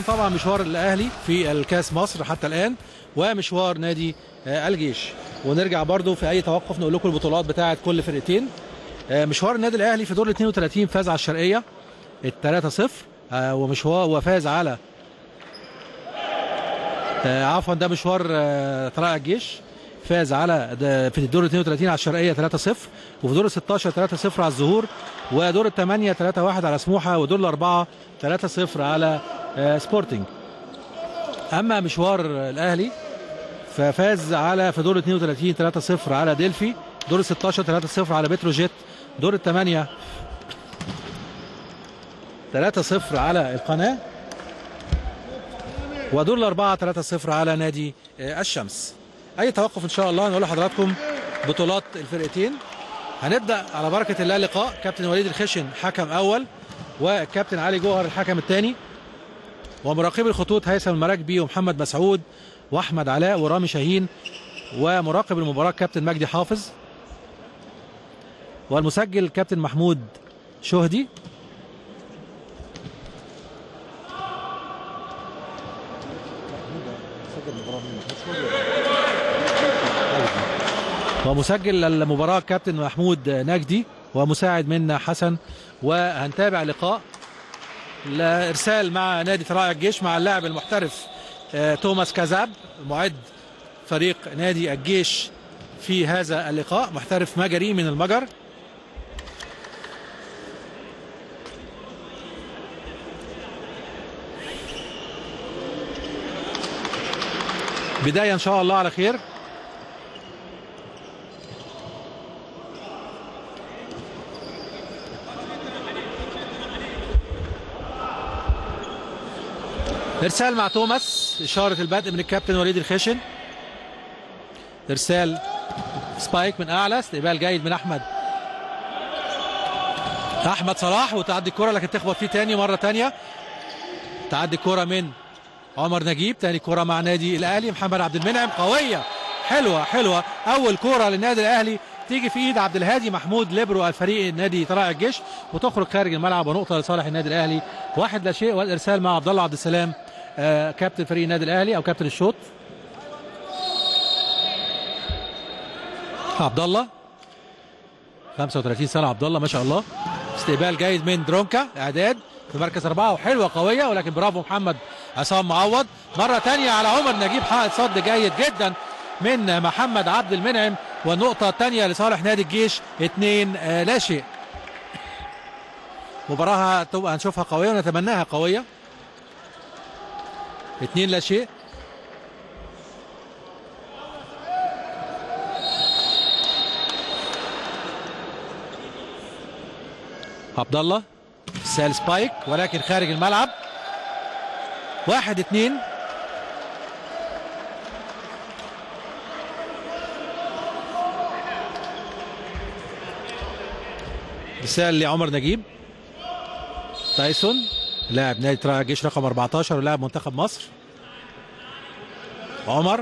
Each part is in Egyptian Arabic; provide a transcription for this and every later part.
طبعا مشوار الاهلي في الكاس مصر حتى الان ومشوار نادي آه، الجيش ونرجع برضو في اي توقف نقول لكم البطولات بتاعه كل فرقتين آه، مشوار النادي الاهلي في دور ال 32 فاز على الشرقيه 3 0 ومشوار وفاز على آه، عفوا ده مشوار آه، طلائع الجيش فاز على ده في الدور ال 32 على الشرقيه 3 0 وفي دور ال 16 3 0 على الزهور ودور الثمانيه 3 1 على سموحه ودور الاربعه 3 0 على آه، سبورتنج اما مشوار الاهلي ففاز على في دور 32 3 0 على ديلفي دور 16 3 0 على بتروجيت دور الثمانيه 3 0 على القناه ودور الأربعة 3-0 على نادي آه، الشمس أي توقف إن شاء الله نقول لحضراتكم بطولات الفرقتين هنبدأ على بركة الله لقاء كابتن وليد الخشن حكم أول وكابتن علي جوهر الحكم الثاني ومراقبي الخطوط هيثم المراكبي ومحمد مسعود وأحمد علاء ورامي شاهين ومراقب المباراة كابتن مجدي حافظ والمسجل كابتن محمود شهدي ومسجل المباراة كابتن محمود نجدي ومساعد منا حسن وهنتابع لقاء لإرسال مع نادي طلائع الجيش مع اللاعب المحترف آه، توماس كازاب معد فريق نادي الجيش في هذا اللقاء محترف مجري من المجر بداية إن شاء الله على خير ارسال مع توماس اشاره البدء من الكابتن وليد الخشن ارسال سبايك من اعلى استقبال جيد من احمد احمد صلاح وتعدي الكره لكن تخبط فيه تاني مره تانيه تعدي الكره من عمر نجيب تاني كره مع نادي الاهلي محمد عبد المنعم قويه حلوه حلوه اول كره للنادي الاهلي تيجي في ايد عبد الهادي محمود ليبرو الفريق النادي طلائع الجيش وتخرج خارج الملعب ونقطه لصالح النادي الاهلي واحد لا شيء والارسال مع عبد الله عبد السلام آه، كابتن فريق النادي الاهلي او كابتن الشوط عبد الله 35 سنه عبد الله ما شاء الله استقبال جيد من درونكا اعداد في مركز اربعه وحلوه قويه ولكن برافو محمد عصام معوض مره ثانيه على عمر نجيب حائط صد جيد جدا من محمد عبد المنعم والنقطه الثانيه لصالح نادي الجيش اثنين آه، لا شيء مباراه هتبقى هنشوفها قويه ونتمناها قويه اثنين لا شيء عبد الله سال سبايك ولكن خارج الملعب واحد اثنين رسالة لعمر نجيب تايسون لاعب نادي طلائع الجيش رقم 14 ولاعب منتخب مصر عمر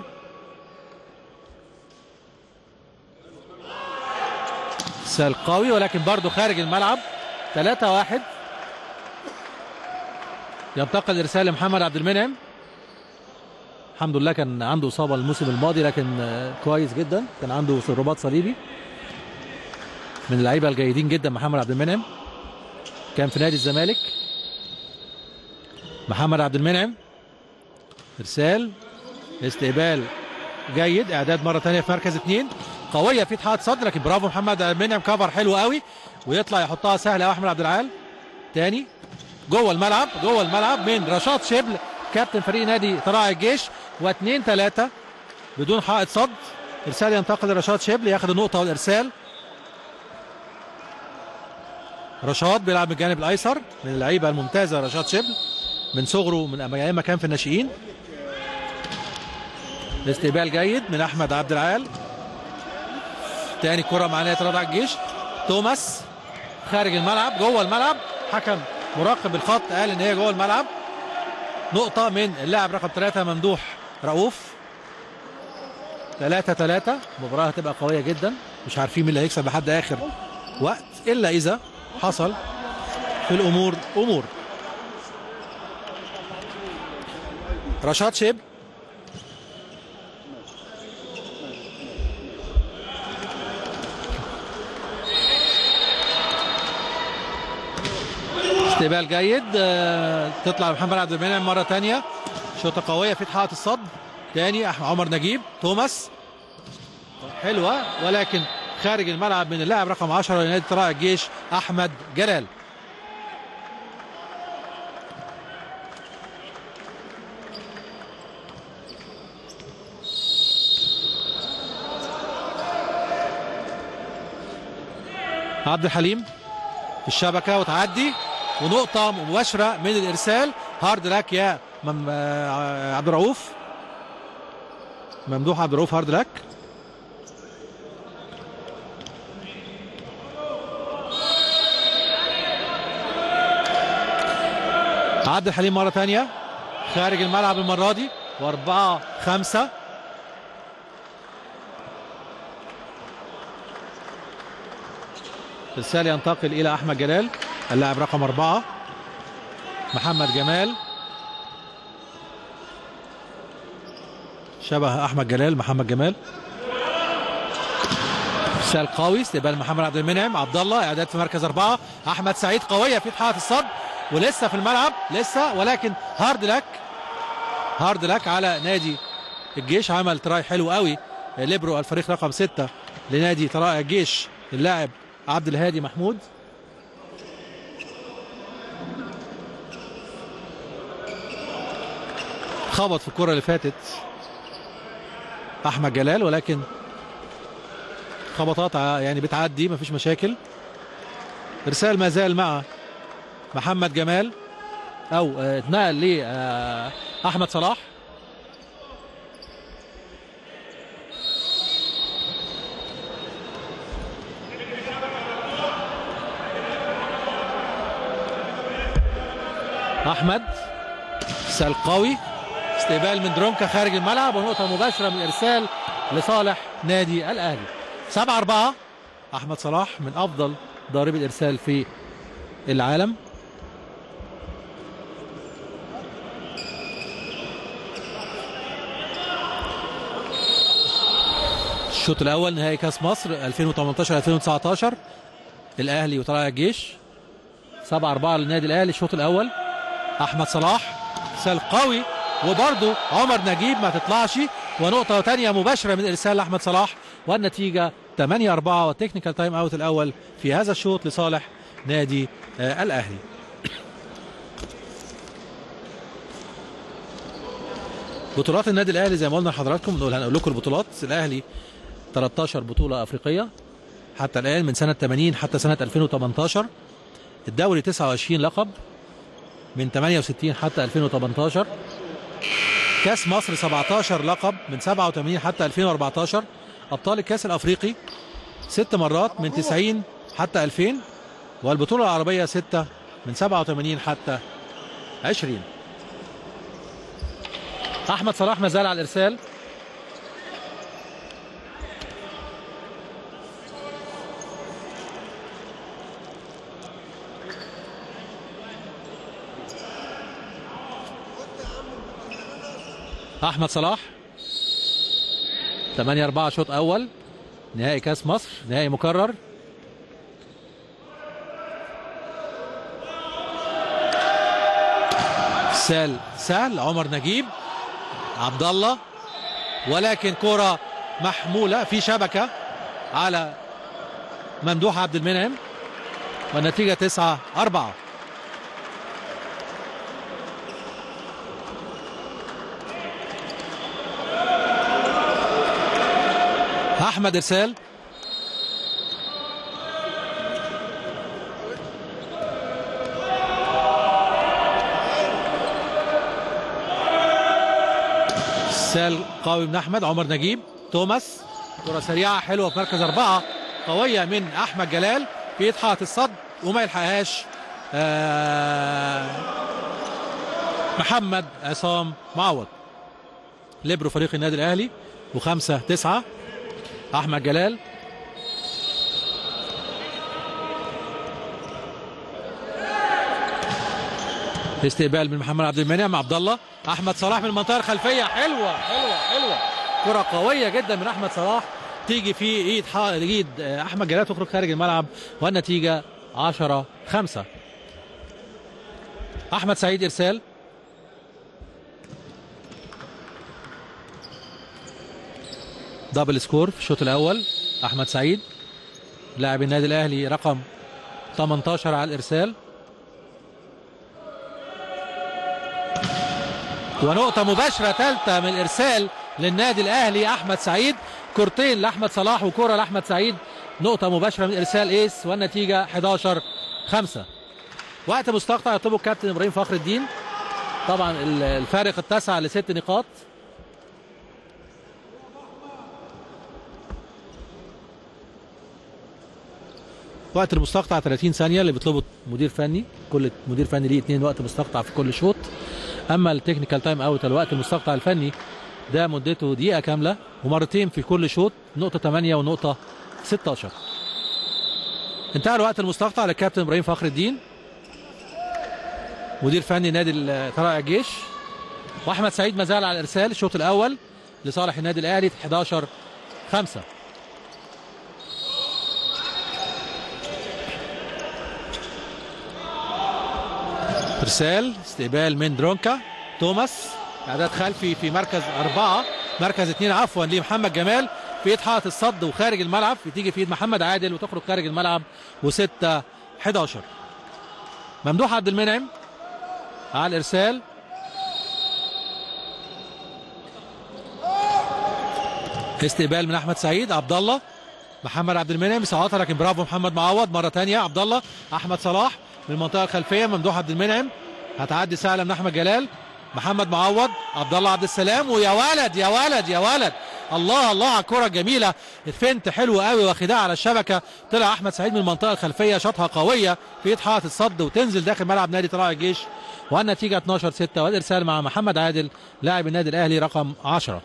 سال قوي ولكن برضه خارج الملعب 3 1 ينتقل ارسال لمحمد عبد المنعم الحمد لله كان عنده اصابه الموسم الماضي لكن آه، كويس جدا كان عنده رباط صليبي من اللعيبه الجيدين جدا محمد عبد المنعم كان في نادي الزمالك محمد عبد المنعم ارسال استقبال جيد اعداد مره ثانيه في مركز اثنين قويه في اتحاد صدر لكن برافو محمد عبد المنعم كفر حلو قوي ويطلع يحطها سهله قوي احمد عبد العال تاني جوه الملعب جوه الملعب من رشاد شبل كابتن فريق نادي طلائع الجيش واثنين ثلاثه بدون حائط صد ارسال ينتقل لرشاد شبل ياخد النقطه والارسال رشاد بيلعب من الجانب الايسر من اللعيبه الممتازه رشاد شبل من صغره من ايام ما كان في الناشئين استقبال جيد من احمد عبد العال تاني كره مع نادي طلائع الجيش توماس خارج الملعب جوه الملعب حكم مراقب الخط قال ان هي جوه الملعب نقطة من اللاعب رقم ثلاثة ممدوح رؤوف ثلاثة ثلاثة المباراة هتبقى قوية جدا مش عارفين مين اللي هيكسب لحد آخر وقت إلا إذا حصل في الأمور أمور رشاد شيب استقبال جيد آه، تطلع محمد عبد المنعم مره ثانيه شوطه قويه في حائط الصد تاني أح- عمر نجيب توماس حلوه ولكن خارج الملعب من اللاعب رقم 10 لنادي طلائع الجيش احمد جلال عبد الحليم في الشبكه وتعدي ونقطه مباشره من الارسال هارد لك يا مم... آه، عبد الرؤوف ممدوح عبد الرؤوف هارد لك عبد الحليم مرة ثانية خارج الملعب المرة دي وأربعة خمسة الرسالة ينتقل إلى أحمد جلال اللاعب رقم أربعة محمد جمال شبه أحمد جلال محمد جمال ارسال قوي استقبال محمد عبد المنعم عبد الله اعداد في مركز اربعه احمد سعيد قويه في حائط الصد ولسه في الملعب لسه ولكن هارد لك هارد لك على نادي الجيش عمل تراي حلو قوي ليبرو الفريق رقم ستة لنادي طلائع الجيش اللاعب عبد الهادي محمود خبط في الكرة اللي فاتت احمد جلال ولكن خبطات ع- يعني بتعدي مفيش مشاكل ارسال ما زال مع محمد جمال او آه، اتنقل ل آه، احمد صلاح احمد ارسال قوي استقبال من درونكا خارج الملعب ونقطه مباشره من الارسال لصالح نادي الاهلي 7 4 احمد صلاح من افضل ضاربي الارسال في العالم الشوط الاول نهائي كاس مصر 2018 2019 الاهلي وطلائع الجيش 7 4 للنادي الاهلي الشوط الاول احمد صلاح ارسال قوي وبرضه عمر نجيب ما تطلعش ونقطه ثانيه مباشره من ارسال احمد صلاح والنتيجه 8 4 والتكنيكال تايم اوت الاول في هذا الشوط لصالح نادي آه الاهلي بطولات النادي الاهلي زي ما قلنا لحضراتكم نقول هنقول لكم البطولات الاهلي 13 بطوله افريقيه حتى الان من سنه 80 حتى سنه 2018 الدوري 29 لقب من 68 حتى 2018 كاس مصر 17 لقب من 87 حتى 2014 ابطال الكاس الافريقي ست مرات من 90 حتى 2000 والبطوله العربيه ستة من 87 حتى 20 احمد صلاح ما زال على الارسال احمد صلاح 8 4 شوط اول نهائي كاس مصر نهائي مكرر سال سهل عمر نجيب عبد الله ولكن كرة محمولة في شبكة على ممدوح عبد المنعم والنتيجة 9 4 احمد ارسال ارسال قوي من احمد عمر نجيب توماس كره سريعه حلوه في مركز اربعه قويه من احمد جلال في حائط الصد وما يلحقهاش آه، محمد عصام معوض ليبرو فريق النادي الاهلي وخمسة تسعة احمد جلال استقبال من محمد عبد المنعم عبد الله احمد صلاح من المنطقه الخلفيه حلوه حلوه حلوه كره قويه جدا من احمد صلاح تيجي في ايد ايد احمد جلال تخرج خارج الملعب والنتيجه 10 5 احمد سعيد ارسال دبل سكور في الشوط الاول احمد سعيد لاعب النادي الاهلي رقم 18 على الارسال ونقطة مباشرة ثالثة من الإرسال للنادي الأهلي أحمد سعيد كورتين لأحمد صلاح وكرة لأحمد سعيد نقطة مباشرة من إرسال إيس والنتيجة 11 5 وقت مستقطع يطلبه الكابتن إبراهيم فخر الدين طبعا الفارق اتسع لست نقاط وقت المستقطع 30 ثانيه اللي بيطلبه مدير فني كل مدير فني ليه اثنين وقت مستقطع في كل شوط اما التكنيكال تايم اوت الوقت المستقطع الفني ده مدته دقيقه كامله ومرتين في كل شوط نقطه 8 ونقطه 16 انتهى الوقت المستقطع للكابتن ابراهيم فخر الدين مدير فني نادي طلائع الجيش واحمد سعيد ما زال على الارسال الشوط الاول لصالح النادي الاهلي 11 5 ارسال استقبال من درونكا توماس اعداد خلفي في مركز أربعة مركز اثنين عفوا لمحمد جمال في ايد حائط الصد وخارج الملعب بتيجي في ايد محمد عادل وتخرج خارج الملعب وستة 11 ممدوح عبد المنعم على الارسال استقبال من احمد سعيد عبد الله محمد عبد المنعم يصعدها لكن برافو محمد معوض مره ثانيه عبد الله احمد صلاح من المنطقه الخلفيه ممدوح عبد المنعم هتعدي سهله من احمد جلال محمد معوض عبد الله عبد السلام ويا ولد يا ولد يا ولد الله الله على الكره الجميله الفنت حلو قوي واخدها على الشبكه طلع احمد سعيد من المنطقه الخلفيه شاطها قويه في ايد حائط الصد وتنزل داخل ملعب نادي طلائع الجيش والنتيجه 12 6 والارسال مع محمد عادل لاعب النادي الاهلي رقم 10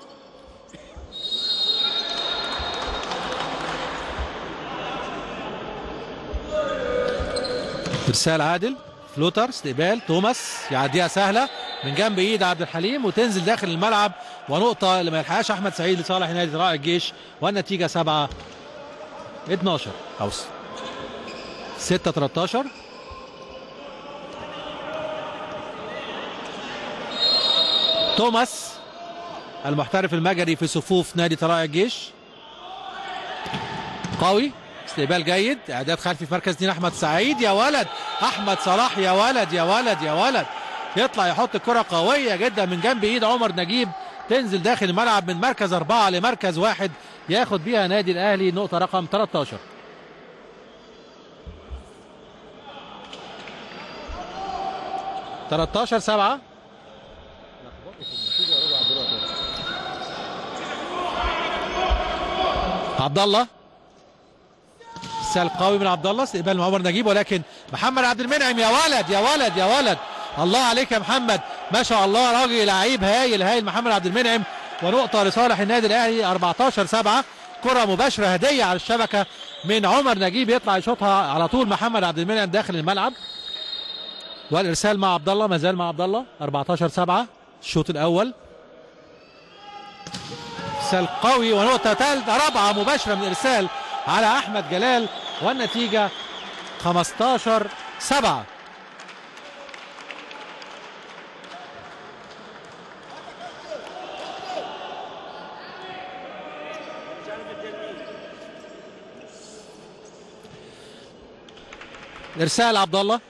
ارسال عادل فلوتر استقبال توماس يعديها سهله من جنب ايد عبد الحليم وتنزل داخل الملعب ونقطه اللي ما يلحقهاش احمد سعيد لصالح نادي طلائع الجيش والنتيجه 7 12 او 6 13 توماس المحترف المجري في صفوف نادي طلائع الجيش قوي استقبال جيد اعداد خلفي في مركز اثنين احمد سعيد يا ولد احمد صلاح يا ولد يا ولد يا ولد يطلع يحط الكره قويه جدا من جنب ايد عمر نجيب تنزل داخل الملعب من مركز أربعة لمركز واحد ياخد بيها نادي الأهلي نقطة رقم 13 13 7 عبد الله سال قوي من عبد الله استقبال من عمر نجيب ولكن محمد عبد المنعم يا ولد يا ولد يا ولد الله عليك يا محمد ما شاء الله راجل لعيب هايل هايل محمد عبد المنعم ونقطة لصالح النادي الأهلي 14 7 كرة مباشرة هدية على الشبكة من عمر نجيب يطلع يشوطها على طول محمد عبد المنعم داخل الملعب والإرسال مع عبد الله ما زال مع عبد الله 14 7 الشوط الأول إرسال قوي ونقطة ثالثة رابعة مباشرة من الإرسال على أحمد جلال والنتيجة 15 7 ارسال عبد الله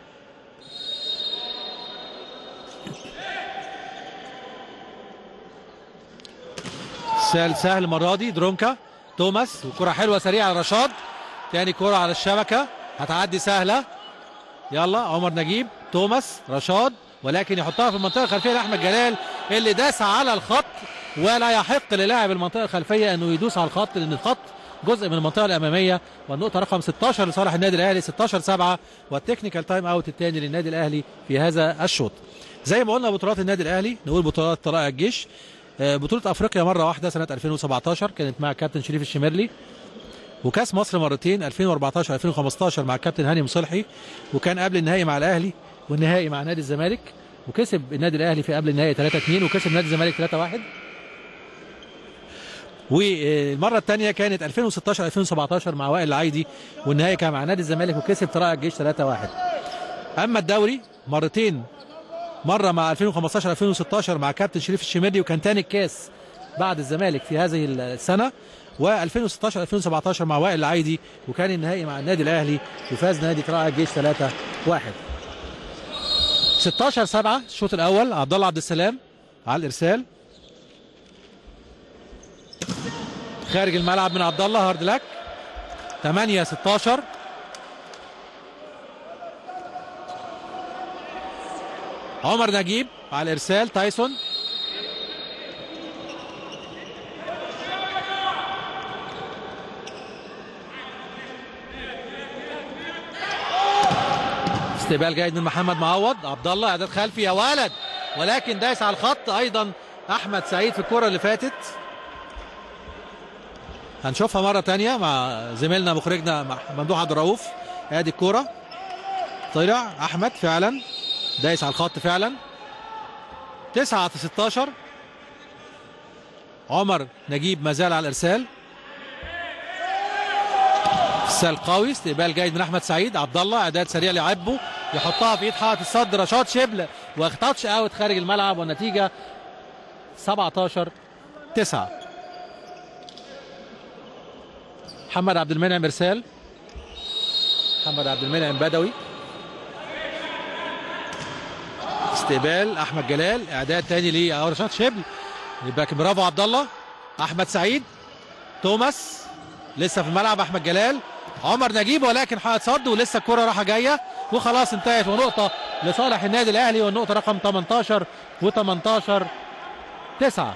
ارسال سهل المره دي درونكا توماس وكره حلوه سريعه على رشاد تاني كره على الشبكه هتعدي سهله يلا عمر نجيب توماس رشاد ولكن يحطها في المنطقه الخلفيه لاحمد جلال اللي داس على الخط ولا يحق للاعب المنطقه الخلفيه انه يدوس على الخط لان الخط جزء من المنطقه الاماميه والنقطه رقم 16 لصالح النادي الاهلي 16 7 والتكنيكال تايم اوت الثاني للنادي الاهلي في هذا الشوط زي ما قلنا بطولات النادي الاهلي نقول بطولات طلائع الجيش بطوله افريقيا مره واحده سنه 2017 كانت مع كابتن شريف الشمرلي وكاس مصر مرتين 2014 2015 مع الكابتن هاني مصلحي وكان قبل النهائي مع الاهلي والنهائي مع نادي الزمالك وكسب النادي الاهلي في قبل النهائي 3 2 وكسب نادي الزمالك 3 1 والمره الثانيه كانت 2016 2017 مع وائل العايدي والنهائي كان مع نادي الزمالك وكسب طلائع الجيش 3 1 اما الدوري مرتين مره مع 2015 2016 مع كابتن شريف الشميري وكان تاني الكاس بعد الزمالك في هذه السنه و2016 2017 مع وائل العايدي وكان النهائي مع النادي الاهلي وفاز نادي طلائع الجيش 3 1 16 7 الشوط الاول عبد الله عبد السلام على الارسال خارج الملعب من عبد الله هارد لك 8 16 عمر نجيب على الارسال تايسون استقبال جيد من محمد معوض عبد الله اعداد خلفي يا ولد ولكن دايس على الخط ايضا احمد سعيد في الكره اللي فاتت هنشوفها مره تانية مع زميلنا مخرجنا ممدوح عبد الرؤوف ادي الكوره طلع احمد فعلا دايس على الخط فعلا 9 16 عمر نجيب ما زال على الارسال ارسال قوي استقبال جيد من احمد سعيد عبد الله اعداد سريع لعبه يحطها في ايد حائط الصد رشاد شبل وتاتش اوت خارج الملعب والنتيجه 17 9 محمد عبد المنعم ارسال محمد عبد المنعم بدوي استقبال احمد جلال اعداد تاني لرشاد شبل يبقى برافو عبد الله احمد سعيد توماس لسه في الملعب احمد جلال عمر نجيب ولكن حائط صد ولسه الكره رايحه جايه وخلاص انتهت ونقطه لصالح النادي الاهلي والنقطه رقم 18 و18 9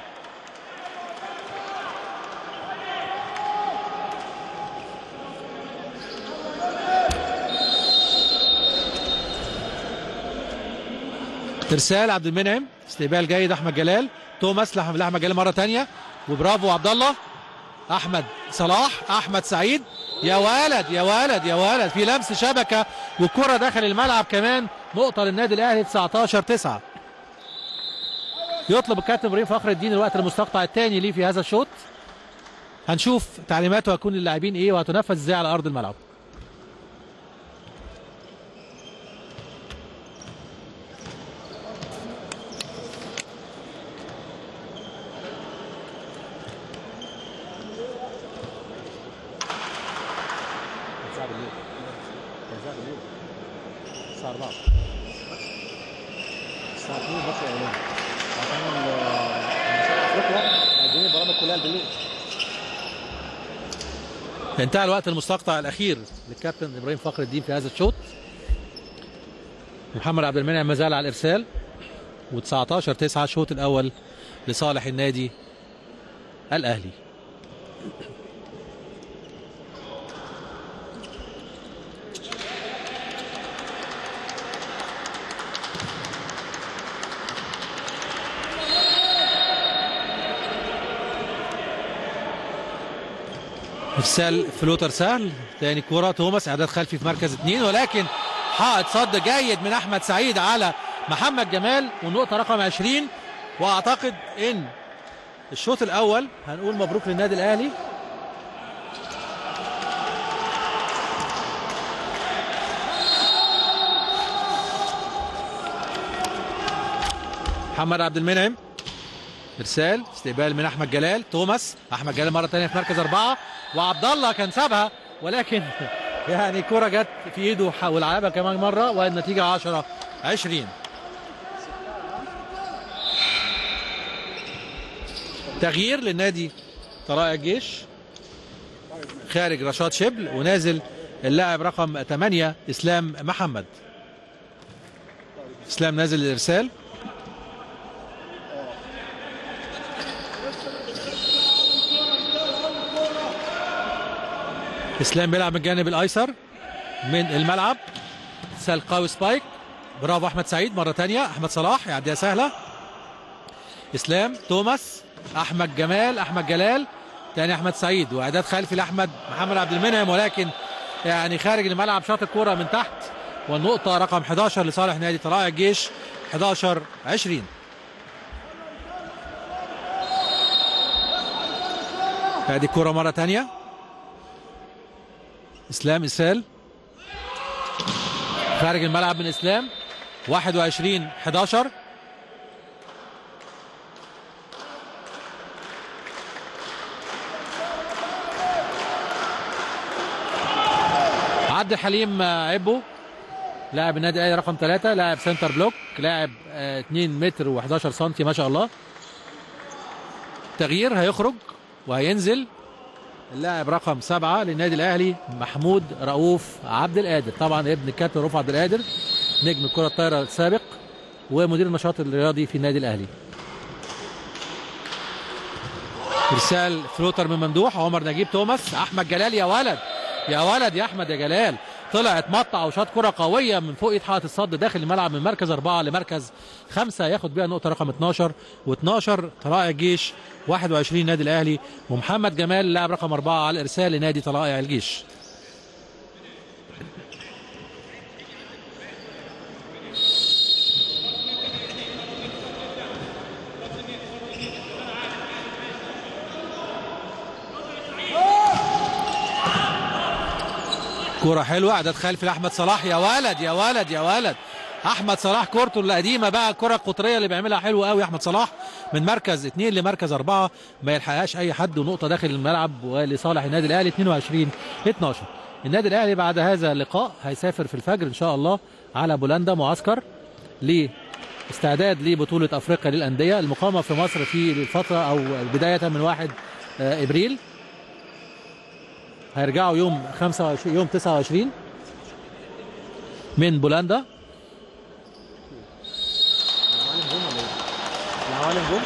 ارسال عبد المنعم استقبال جيد احمد جلال توماس لاحمد جلال مره ثانيه وبرافو عبد الله احمد صلاح احمد سعيد يا ولد يا ولد يا ولد في لمس شبكه والكره داخل الملعب كمان نقطه للنادي الاهلي 19 9 يطلب الكابتن ابراهيم فخر الدين الوقت المستقطع الثاني ليه في هذا الشوط هنشوف تعليماته هتكون للاعبين ايه وهتنفذ ازاي على ارض الملعب الساعة 4 الساعة 2 بس يا ولاد عشان افريقيا عايزين البرامج كلها بالليل انتهى الوقت المستقطع الاخير للكابتن ابراهيم فخر الدين في هذا الشوط محمد عبد المنعم ما زال على الارسال و19 9 الشوط الاول لصالح النادي الاهلي ارسال فلوتر سهل تاني كرة توماس اعداد خلفي في مركز اثنين ولكن حائط صد جيد من احمد سعيد على محمد جمال والنقطة رقم 20 واعتقد ان الشوط الاول هنقول مبروك للنادي الاهلي محمد عبد المنعم ارسال استقبال من احمد جلال توماس احمد جلال مره ثانيه في مركز اربعه وعبد الله كان سابها ولكن يعني كرة جت في ايده ولعبها كمان مره والنتيجه 10 20 تغيير للنادي طلائع الجيش خارج رشاد شبل ونازل اللاعب رقم 8 اسلام محمد اسلام نازل الارسال اسلام بيلعب من الجانب الايسر من الملعب سال قوي سبايك برافو احمد سعيد مره ثانيه احمد صلاح يعديها سهله اسلام توماس احمد جمال احمد جلال تاني احمد سعيد واعداد خلفي لاحمد محمد عبد المنعم ولكن يعني خارج الملعب شاط الكوره من تحت والنقطة رقم 11 لصالح نادي طلائع الجيش 11 20 هذه الكرة مرة تانية اسلام اسال خارج الملعب من اسلام 21 11 عبد الحليم عبو لاعب النادي الاهلي رقم ثلاثة لاعب سنتر بلوك لاعب 2 متر و11 سم ما شاء الله تغيير هيخرج وهينزل اللاعب رقم سبعة للنادي الأهلي محمود رؤوف عبد القادر طبعا ابن الكابتن رؤوف عبد القادر نجم الكرة الطايرة السابق ومدير النشاط الرياضي في النادي الأهلي إرسال فلوتر من ممدوح عمر نجيب توماس أحمد جلال يا ولد يا ولد يا أحمد يا جلال طلعت مقطع وشاط كرة قوية من فوق حائط الصد داخل الملعب من مركز أربعة لمركز خمسة ياخد بيها النقطة رقم 12 و12 طلائع الجيش 21 نادي الأهلي ومحمد جمال لاعب رقم أربعة على الإرسال لنادي طلائع الجيش كرة حلوة اعداد خلفي لاحمد صلاح يا ولد يا ولد يا ولد احمد صلاح كورته القديمه بقى الكره القطريه اللي بيعملها حلوه قوي احمد صلاح من مركز اثنين لمركز اربعه ما يلحقهاش اي حد ونقطه داخل الملعب ولصالح النادي الاهلي 22 12 النادي الاهلي بعد هذا اللقاء هيسافر في الفجر ان شاء الله على بولندا معسكر لاستعداد لبطوله افريقيا للانديه المقامه في مصر في الفتره او بدايه من 1 ابريل هيرجعوا يوم 25 يوم 29 من بولندا العوالم جم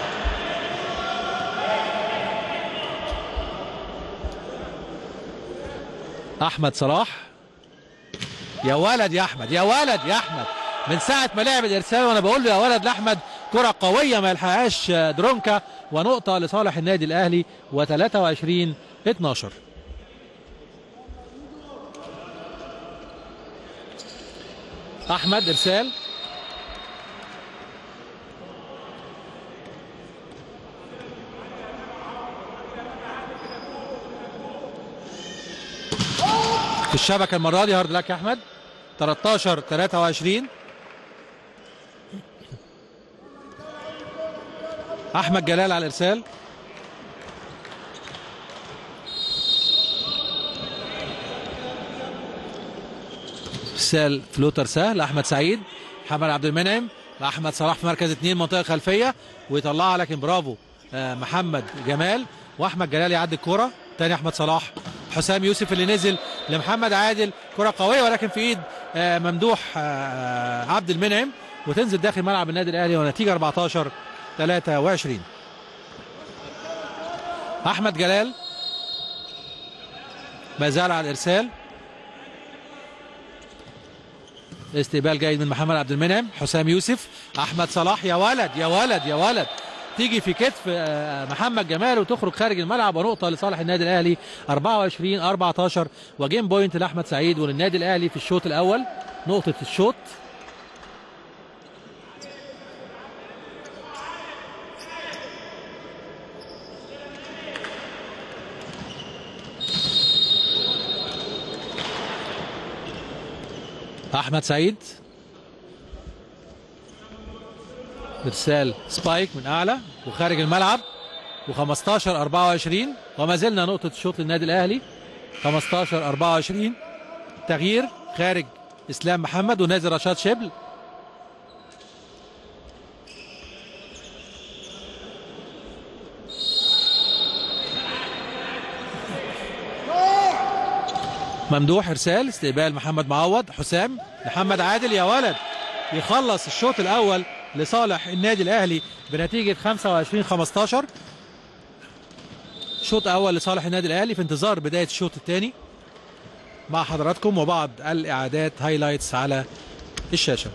احمد صلاح يا ولد يا احمد يا ولد يا احمد من ساعه ما لعب الارسال وانا بقول له يا ولد لاحمد كره قويه ما يلحقهاش درونكا ونقطه لصالح النادي الاهلي و23 12 احمد ارسال في الشبكه المره دي هارد لك يا احمد 13 23 احمد جلال على الارسال ارسال فلوتر سهل احمد سعيد محمد عبد المنعم احمد صلاح في مركز اثنين منطقه خلفيه ويطلعها لكن برافو آه محمد جمال واحمد جلال يعدي الكوره تاني احمد صلاح حسام يوسف اللي نزل لمحمد عادل كره قويه ولكن في ايد آه ممدوح آه عبد المنعم وتنزل داخل ملعب النادي الاهلي ونتيجه 14 23 احمد جلال ما زال على الارسال استقبال جيد من محمد عبد المنعم حسام يوسف احمد صلاح يا ولد يا ولد يا ولد تيجي في كتف محمد جمال وتخرج خارج الملعب ونقطه لصالح النادي الاهلي 24 14 وجيم بوينت لاحمد سعيد وللنادي الاهلي في الشوط الاول نقطه الشوط احمد سعيد ارسال سبايك من اعلى وخارج الملعب و15 24 وما زلنا نقطه الشوط للنادي الاهلي 15 24 تغيير خارج اسلام محمد ونازل رشاد شبل ممدوح ارسال استقبال محمد معوض حسام محمد عادل يا ولد يخلص الشوط الاول لصالح النادي الاهلي بنتيجه 25 15 شوط اول لصالح النادي الاهلي في انتظار بدايه الشوط الثاني مع حضراتكم وبعض الاعادات هايلايتس على الشاشه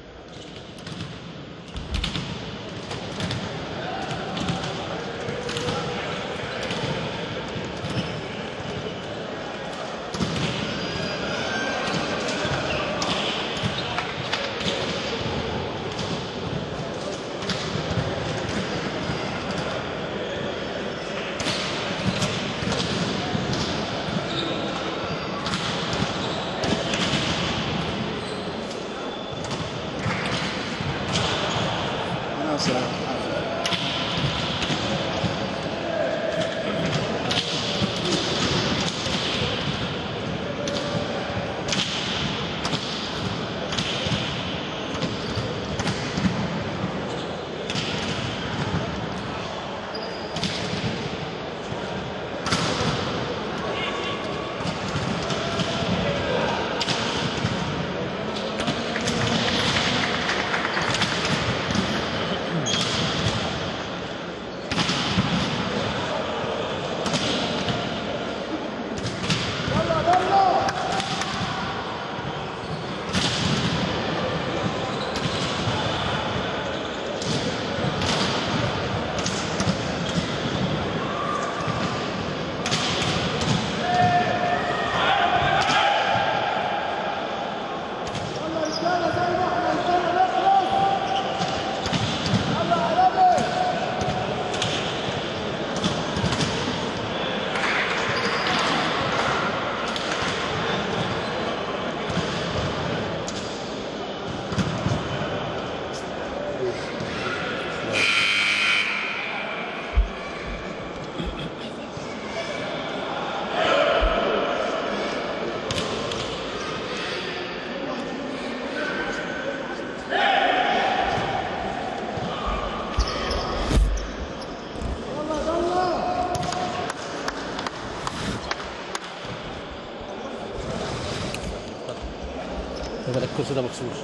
بالك الكرسي ده مكسور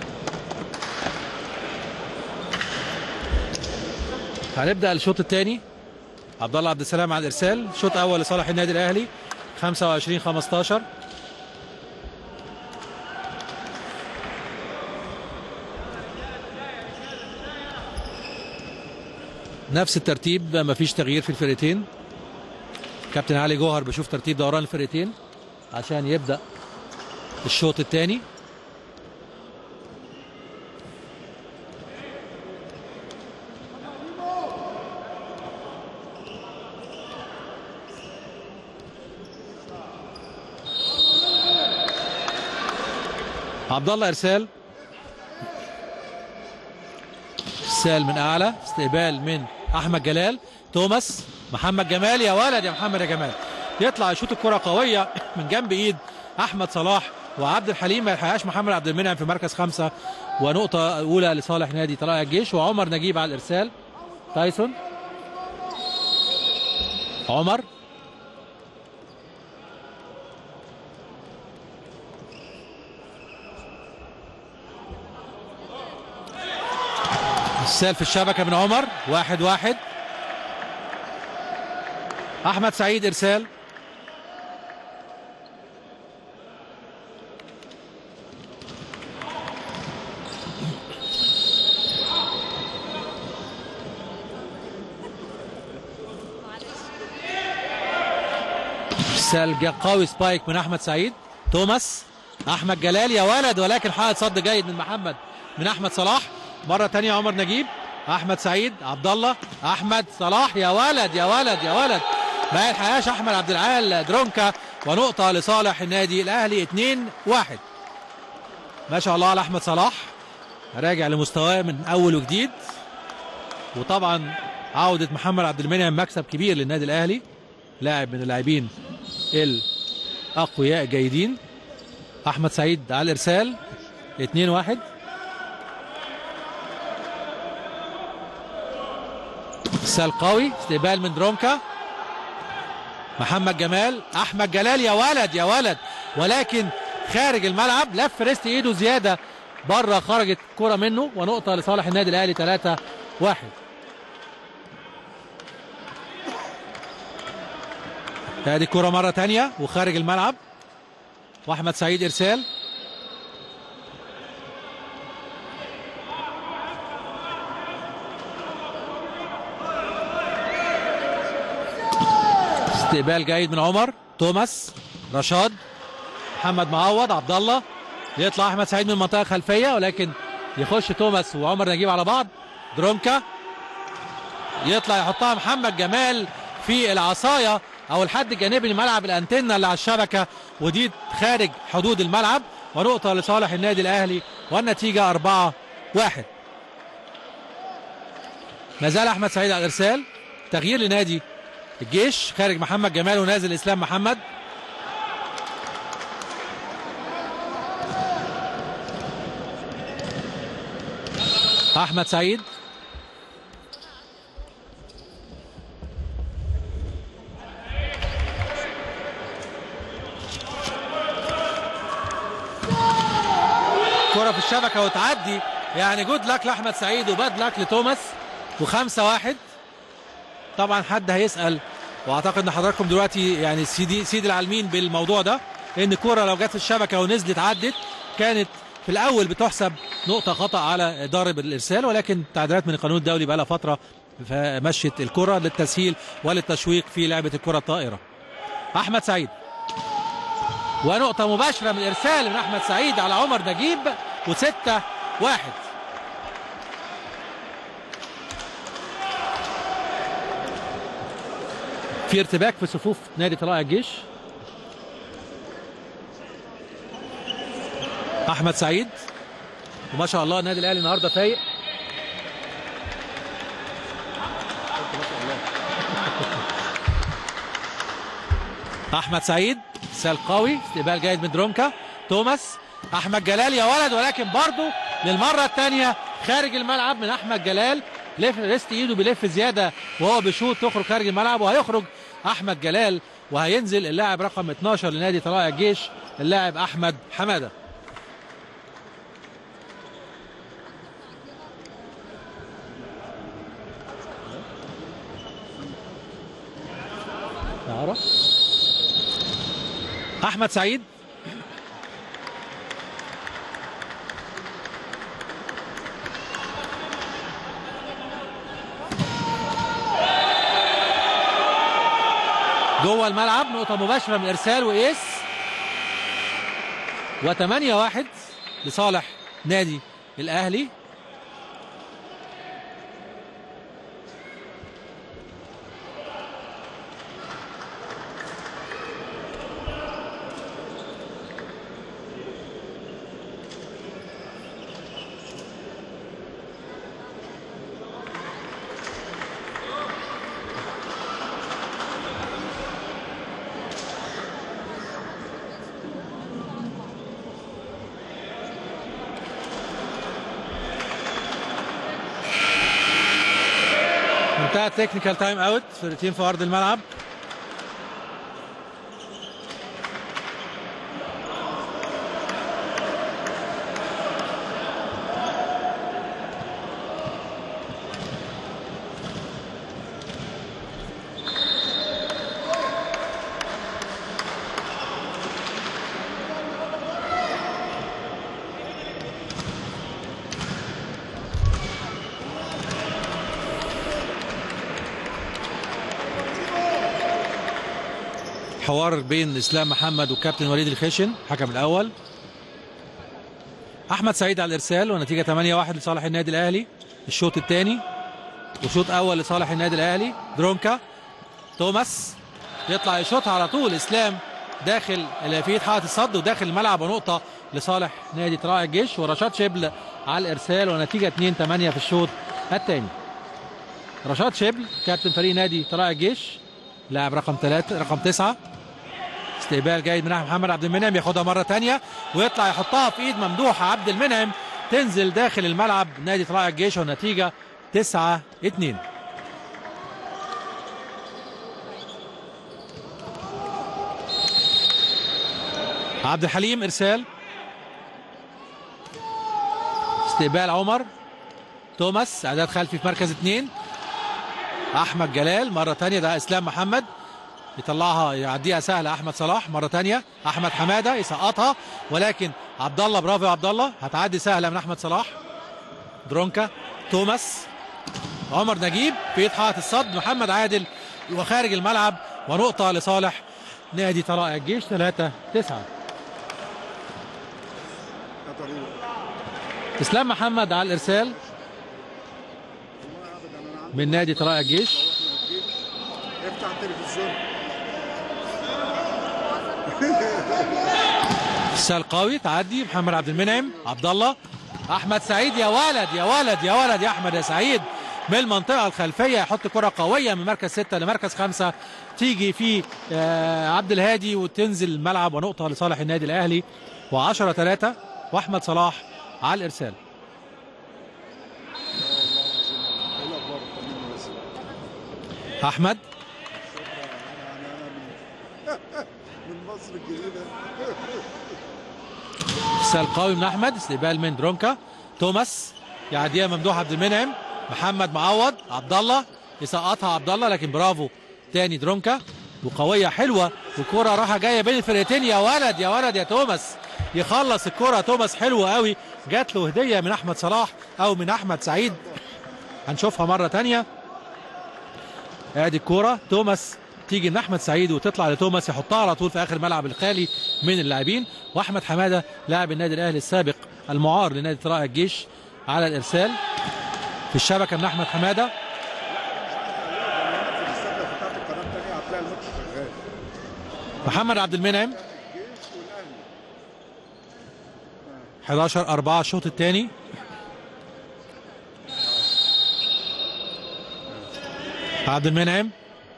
هنبدا الشوط الثاني عبد الله عبد السلام على الارسال شوط اول لصالح النادي الاهلي 25 15 نفس الترتيب مفيش تغيير في الفرقتين كابتن علي جوهر بيشوف ترتيب دوران الفرقتين عشان يبدا الشوط الثاني عبد الله ارسال ارسال من اعلى استقبال من احمد جلال توماس محمد جمال يا ولد يا محمد يا جمال يطلع يشوط الكره قويه من جنب ايد احمد صلاح وعبد الحليم ما يلحقهاش محمد عبد المنعم في مركز خمسه ونقطه اولى لصالح نادي طلائع الجيش وعمر نجيب على الارسال تايسون عمر ارسال في الشبكه من عمر واحد واحد احمد سعيد ارسال ارسال جا- قوي سبايك من احمد سعيد توماس احمد جلال يا ولد ولكن حائط صد جيد من محمد من احمد صلاح مره تانية عمر نجيب احمد سعيد عبد الله احمد صلاح يا ولد يا ولد يا ولد ما يلحقهاش احمد عبد العال درونكا ونقطه لصالح النادي الاهلي 2 1 ما شاء الله على احمد صلاح راجع لمستواه من اول وجديد وطبعا عوده محمد عبد المنعم مكسب كبير للنادي الاهلي لاعب من اللاعبين الاقوياء الجيدين احمد سعيد على الارسال 2 1 ارسال قوي استقبال من درونكا محمد جمال احمد جلال يا ولد يا ولد ولكن خارج الملعب لف ريست ايده زياده بره خرجت كرة منه ونقطة لصالح النادي الاهلي 3 1 ادي الكرة مرة تانية وخارج الملعب واحمد سعيد ارسال استقبال جيد من عمر توماس رشاد محمد معوض عبد الله يطلع احمد سعيد من المنطقه الخلفيه ولكن يخش توماس وعمر نجيب على بعض درونكا يطلع يحطها محمد جمال في العصايه او الحد الجانبي لملعب الانتنه اللي على الشبكه ودي خارج حدود الملعب ونقطه لصالح النادي الاهلي والنتيجه 4 1 ما زال احمد سعيد على الارسال تغيير لنادي الجيش خارج محمد جمال ونازل اسلام محمد احمد سعيد كرة في الشبكة وتعدي يعني جود لك لأحمد سعيد وباد لك لتوماس وخمسة واحد طبعا حد هيسأل واعتقد ان حضراتكم دلوقتي يعني سيدي سيد العالمين بالموضوع ده ان الكرة لو جت في الشبكة ونزلت عدت كانت في الاول بتحسب نقطة خطأ على ضارب الارسال ولكن تعديلات من القانون الدولي بقى لها فترة فمشت الكرة للتسهيل وللتشويق في لعبة الكرة الطائرة احمد سعيد ونقطة مباشرة من الارسال من احمد سعيد على عمر نجيب وستة واحد في ارتباك في صفوف نادي طلائع الجيش احمد سعيد وما شاء الله النادي الاهلي النهارده فايق احمد سعيد سال قوي استقبال جيد من درونكا توماس احمد جلال يا ولد ولكن برضه للمره الثانيه خارج الملعب من احمد جلال لف ريست ايده بيلف زياده وهو بيشوط تخرج خارج الملعب وهيخرج احمد جلال وهينزل اللاعب رقم 12 لنادي طلائع الجيش اللاعب احمد حماده احمد سعيد جوه الملعب نقطة مباشرة من الإرسال وإيس وثمانية واحد لصالح نادي الأهلي انتهى تكنيكال تايم اوت فرقتين في ارض الملعب حوار بين اسلام محمد والكابتن وليد الخشن حكم الاول احمد سعيد على الارسال ونتيجه 8-1 لصالح النادي الاهلي الشوط الثاني وشوط اول لصالح النادي الاهلي درونكا توماس يطلع يشوطها على طول اسلام داخل في حائط الصد وداخل الملعب ونقطه لصالح نادي طلائع الجيش ورشاد شبل على الارسال ونتيجه 2 8 في الشوط الثاني رشاد شبل كابتن فريق نادي طلائع الجيش لاعب رقم ثلاثة رقم تسعة استقبال جيد من محمد عبد المنعم ياخدها مرة تانية ويطلع يحطها في ايد ممدوح عبد المنعم تنزل داخل الملعب نادي طلائع الجيش والنتيجة تسعة اتنين عبد الحليم ارسال استقبال عمر توماس اعداد خلفي في مركز اثنين احمد جلال مره ثانيه ده اسلام محمد يطلعها يعديها سهله احمد صلاح مره ثانيه احمد حماده يسقطها ولكن عبد الله برافو يا عبد الله هتعدي سهله من احمد صلاح درونكا توماس عمر نجيب في حائط الصد محمد عادل وخارج الملعب ونقطه لصالح نادي طلائع الجيش 3 9 اسلام محمد على الارسال من نادي طلائع الجيش افتح التلفزيون ارسال قوي تعدي محمد عبد المنعم عبد الله احمد سعيد يا ولد يا ولد يا ولد يا احمد يا سعيد من المنطقه الخلفيه يحط كره قويه من مركز ستة لمركز خمسة تيجي في آه عبد الهادي وتنزل الملعب ونقطه لصالح النادي الاهلي و10 3 واحمد صلاح على الارسال احمد من مصر الجديده ارسال قوي من احمد استقبال من درونكا توماس يعديها ممدوح عبد المنعم محمد معوض عبد الله يسقطها عبد الله لكن برافو تاني درونكا وقويه حلوه وكره راحه جايه بين الفرقتين يا ولد يا ولد يا توماس يخلص الكره توماس حلوه قوي جات له هديه من احمد صلاح او من احمد سعيد هنشوفها مره تانية ادي الكوره توماس تيجي من احمد سعيد وتطلع لتوماس يحطها على طول في اخر الملعب الخالي من اللاعبين واحمد حماده لاعب النادي الاهلي السابق المعار لنادي طلائع الجيش على الارسال في الشبكه من احمد حماده في السبله بتاعت القناه الثانيه هتلاقي الماتش شغال محمد عبد المنعم الجيش والاهلي 11 4 الشوط الثاني عبد المنعم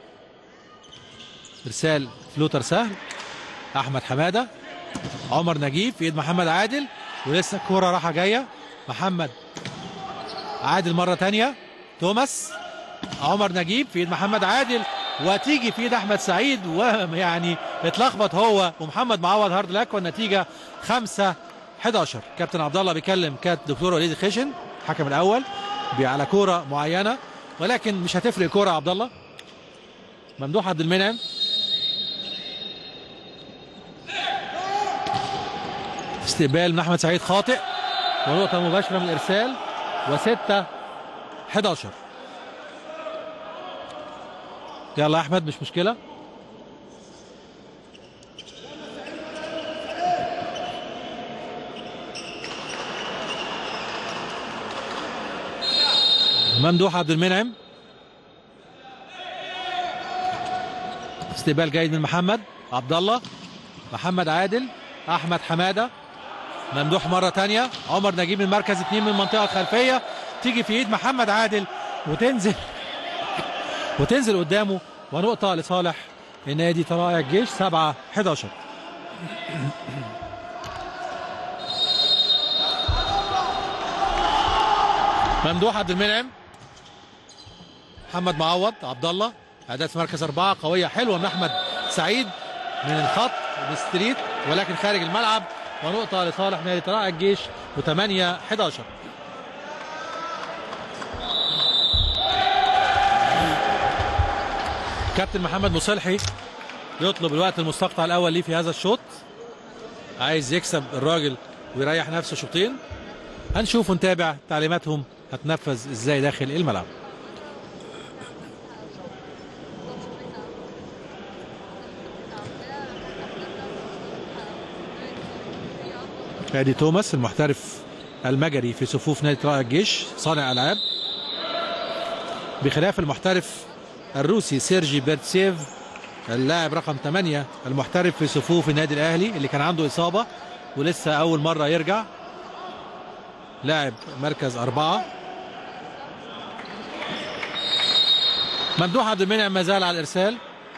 ارسال فلوتر سهل احمد حماده عمر نجيب في ايد محمد عادل ولسه الكوره راحه جايه محمد عادل مره تانية توماس عمر نجيب في ايد محمد عادل وتيجي في ايد احمد سعيد ويعني اتلخبط هو ومحمد معوض هارد لك والنتيجه 5 11 كابتن عبد الله بيكلم كات دكتور وليد الخشن الحكم الاول بي- على كوره معينه ولكن مش هتفرق كوره يا عبد الله ممدوح عبد المنعم استقبال من احمد سعيد خاطئ ونقطه مباشره من الارسال وستة 11 يلا يا احمد مش مشكله ممدوح عبد المنعم استقبال جيد من محمد عبد الله محمد عادل احمد حماده ممدوح مره تانية عمر نجيب من مركز اثنين من المنطقه الخلفيه تيجي في ايد محمد عادل وتنزل وتنزل قدامه ونقطه لصالح النادي طلائع الجيش 7 11 ممدوح عبد المنعم محمد معوض عبد الله اعداد في مركز اربعه قويه حلوه من احمد سعيد من الخط من الستريت ولكن خارج الملعب ونقطه لصالح نادي طلائع الجيش و8 11 كابتن محمد مصلحي يطلب الوقت المستقطع الاول ليه في هذا الشوط عايز يكسب الراجل ويريح نفسه شوطين هنشوف ونتابع تعليماتهم هتنفذ ازاي داخل الملعب ادي توماس المحترف المجري في صفوف نادي طلائع الجيش صانع العاب بخلاف المحترف الروسي سيرجي بيرتسيف اللاعب رقم 8 المحترف في صفوف النادي الاهلي اللي كان عنده اصابه ولسه اول مره يرجع لاعب مركز أربعة ممدوح عبد المنعم ما زال على الإرسال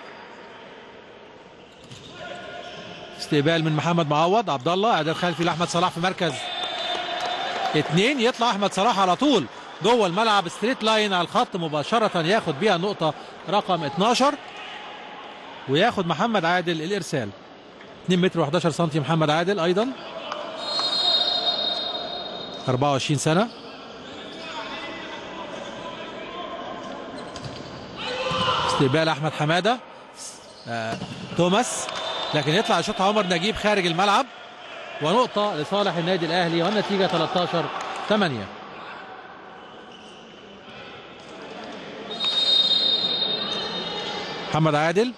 استقبال من محمد معوض عبد الله اعداد خلفي لاحمد صلاح في مركز اثنين يطلع احمد صلاح على طول جوه الملعب ستريت لاين على الخط مباشره ياخد بيها النقطه رقم 12 وياخد محمد عادل الارسال 2 متر و11 سم محمد عادل ايضا 24 سنه استقبال احمد حماده آه، توماس لكن يطلع يشوطها عمر نجيب خارج الملعب ونقطة لصالح النادي الأهلي والنتيجة 13 8 محمد عادل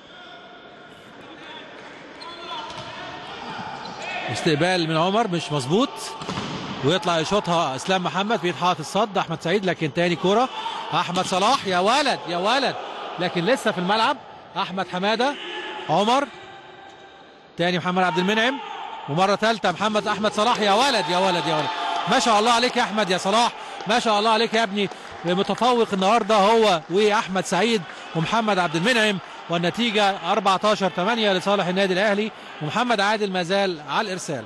استقبال من عمر مش مظبوط ويطلع يشوطها اسلام محمد في حائط الصد احمد سعيد لكن تاني كرة احمد صلاح يا ولد يا ولد لكن لسه في الملعب احمد حماده عمر تاني محمد عبد المنعم ومره ثالثه محمد احمد صلاح يا ولد يا ولد يا ولد ما شاء الله عليك يا احمد يا صلاح ما شاء الله عليك يا ابني متفوق النهارده هو واحمد سعيد ومحمد عبد المنعم والنتيجه 14 8 لصالح النادي الاهلي ومحمد عادل ما زال على الارسال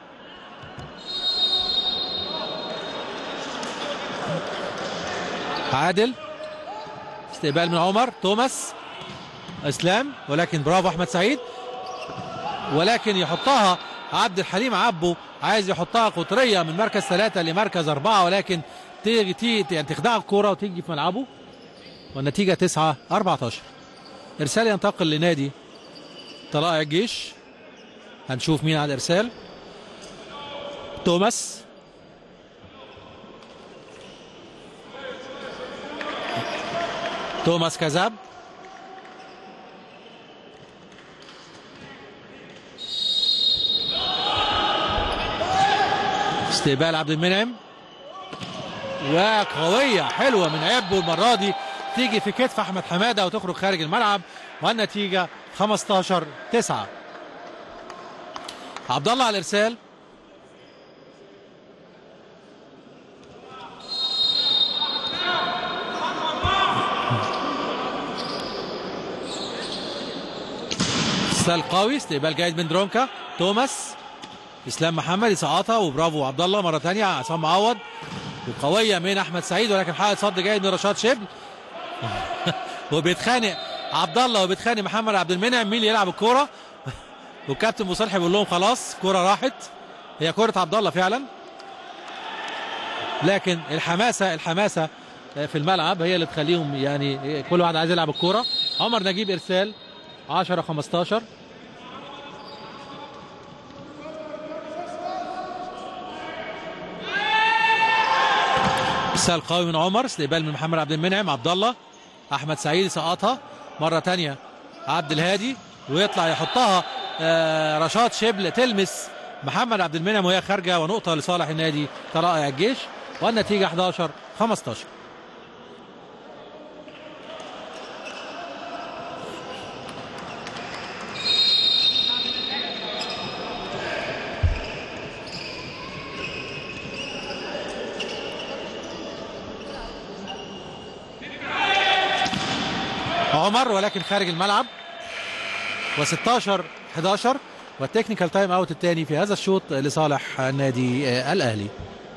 عادل استقبال من عمر توماس اسلام ولكن برافو احمد سعيد ولكن يحطها عبد الحليم عبو عايز يحطها قطريه من مركز ثلاثه لمركز اربعه ولكن تيجي تيجي يعني تخدع الكوره وتيجي في ملعبه والنتيجه 9 14 ارسال ينتقل لنادي طلائع الجيش هنشوف مين على الارسال توماس توماس كذاب استقبال عبد المنعم وقوية حلوة من عبو المرة دي تيجي في كتف أحمد حمادة وتخرج خارج الملعب والنتيجة 15 9 عبد الله على الإرسال استقبال قوي استقبال جيد من درونكا توماس اسلام محمد يسقطها وبرافو عبد الله مره ثانيه عصام معوض وقويه من احمد سعيد ولكن حائط صد جيد من رشاد شبل وبيتخانق عبد الله وبيتخانق محمد عبد المنعم مين اللي يلعب الكوره والكابتن مصالح بيقول لهم خلاص كوره راحت هي كوره عبد الله فعلا لكن الحماسه الحماسه في الملعب هي اللي تخليهم يعني كل واحد عايز يلعب الكوره عمر نجيب ارسال 10 15 ارسال قوي من عمر استقبال من محمد عبد المنعم عبد الله احمد سعيد سقطها مره تانية عبد الهادي ويطلع يحطها آه، رشاد شبل تلمس محمد عبد المنعم وهي خارجه ونقطه لصالح النادي طلائع الجيش والنتيجه 11 15 عمر ولكن خارج الملعب و16 11 والتكنيكال تايم اوت الثاني في هذا الشوط لصالح النادي آه، الاهلي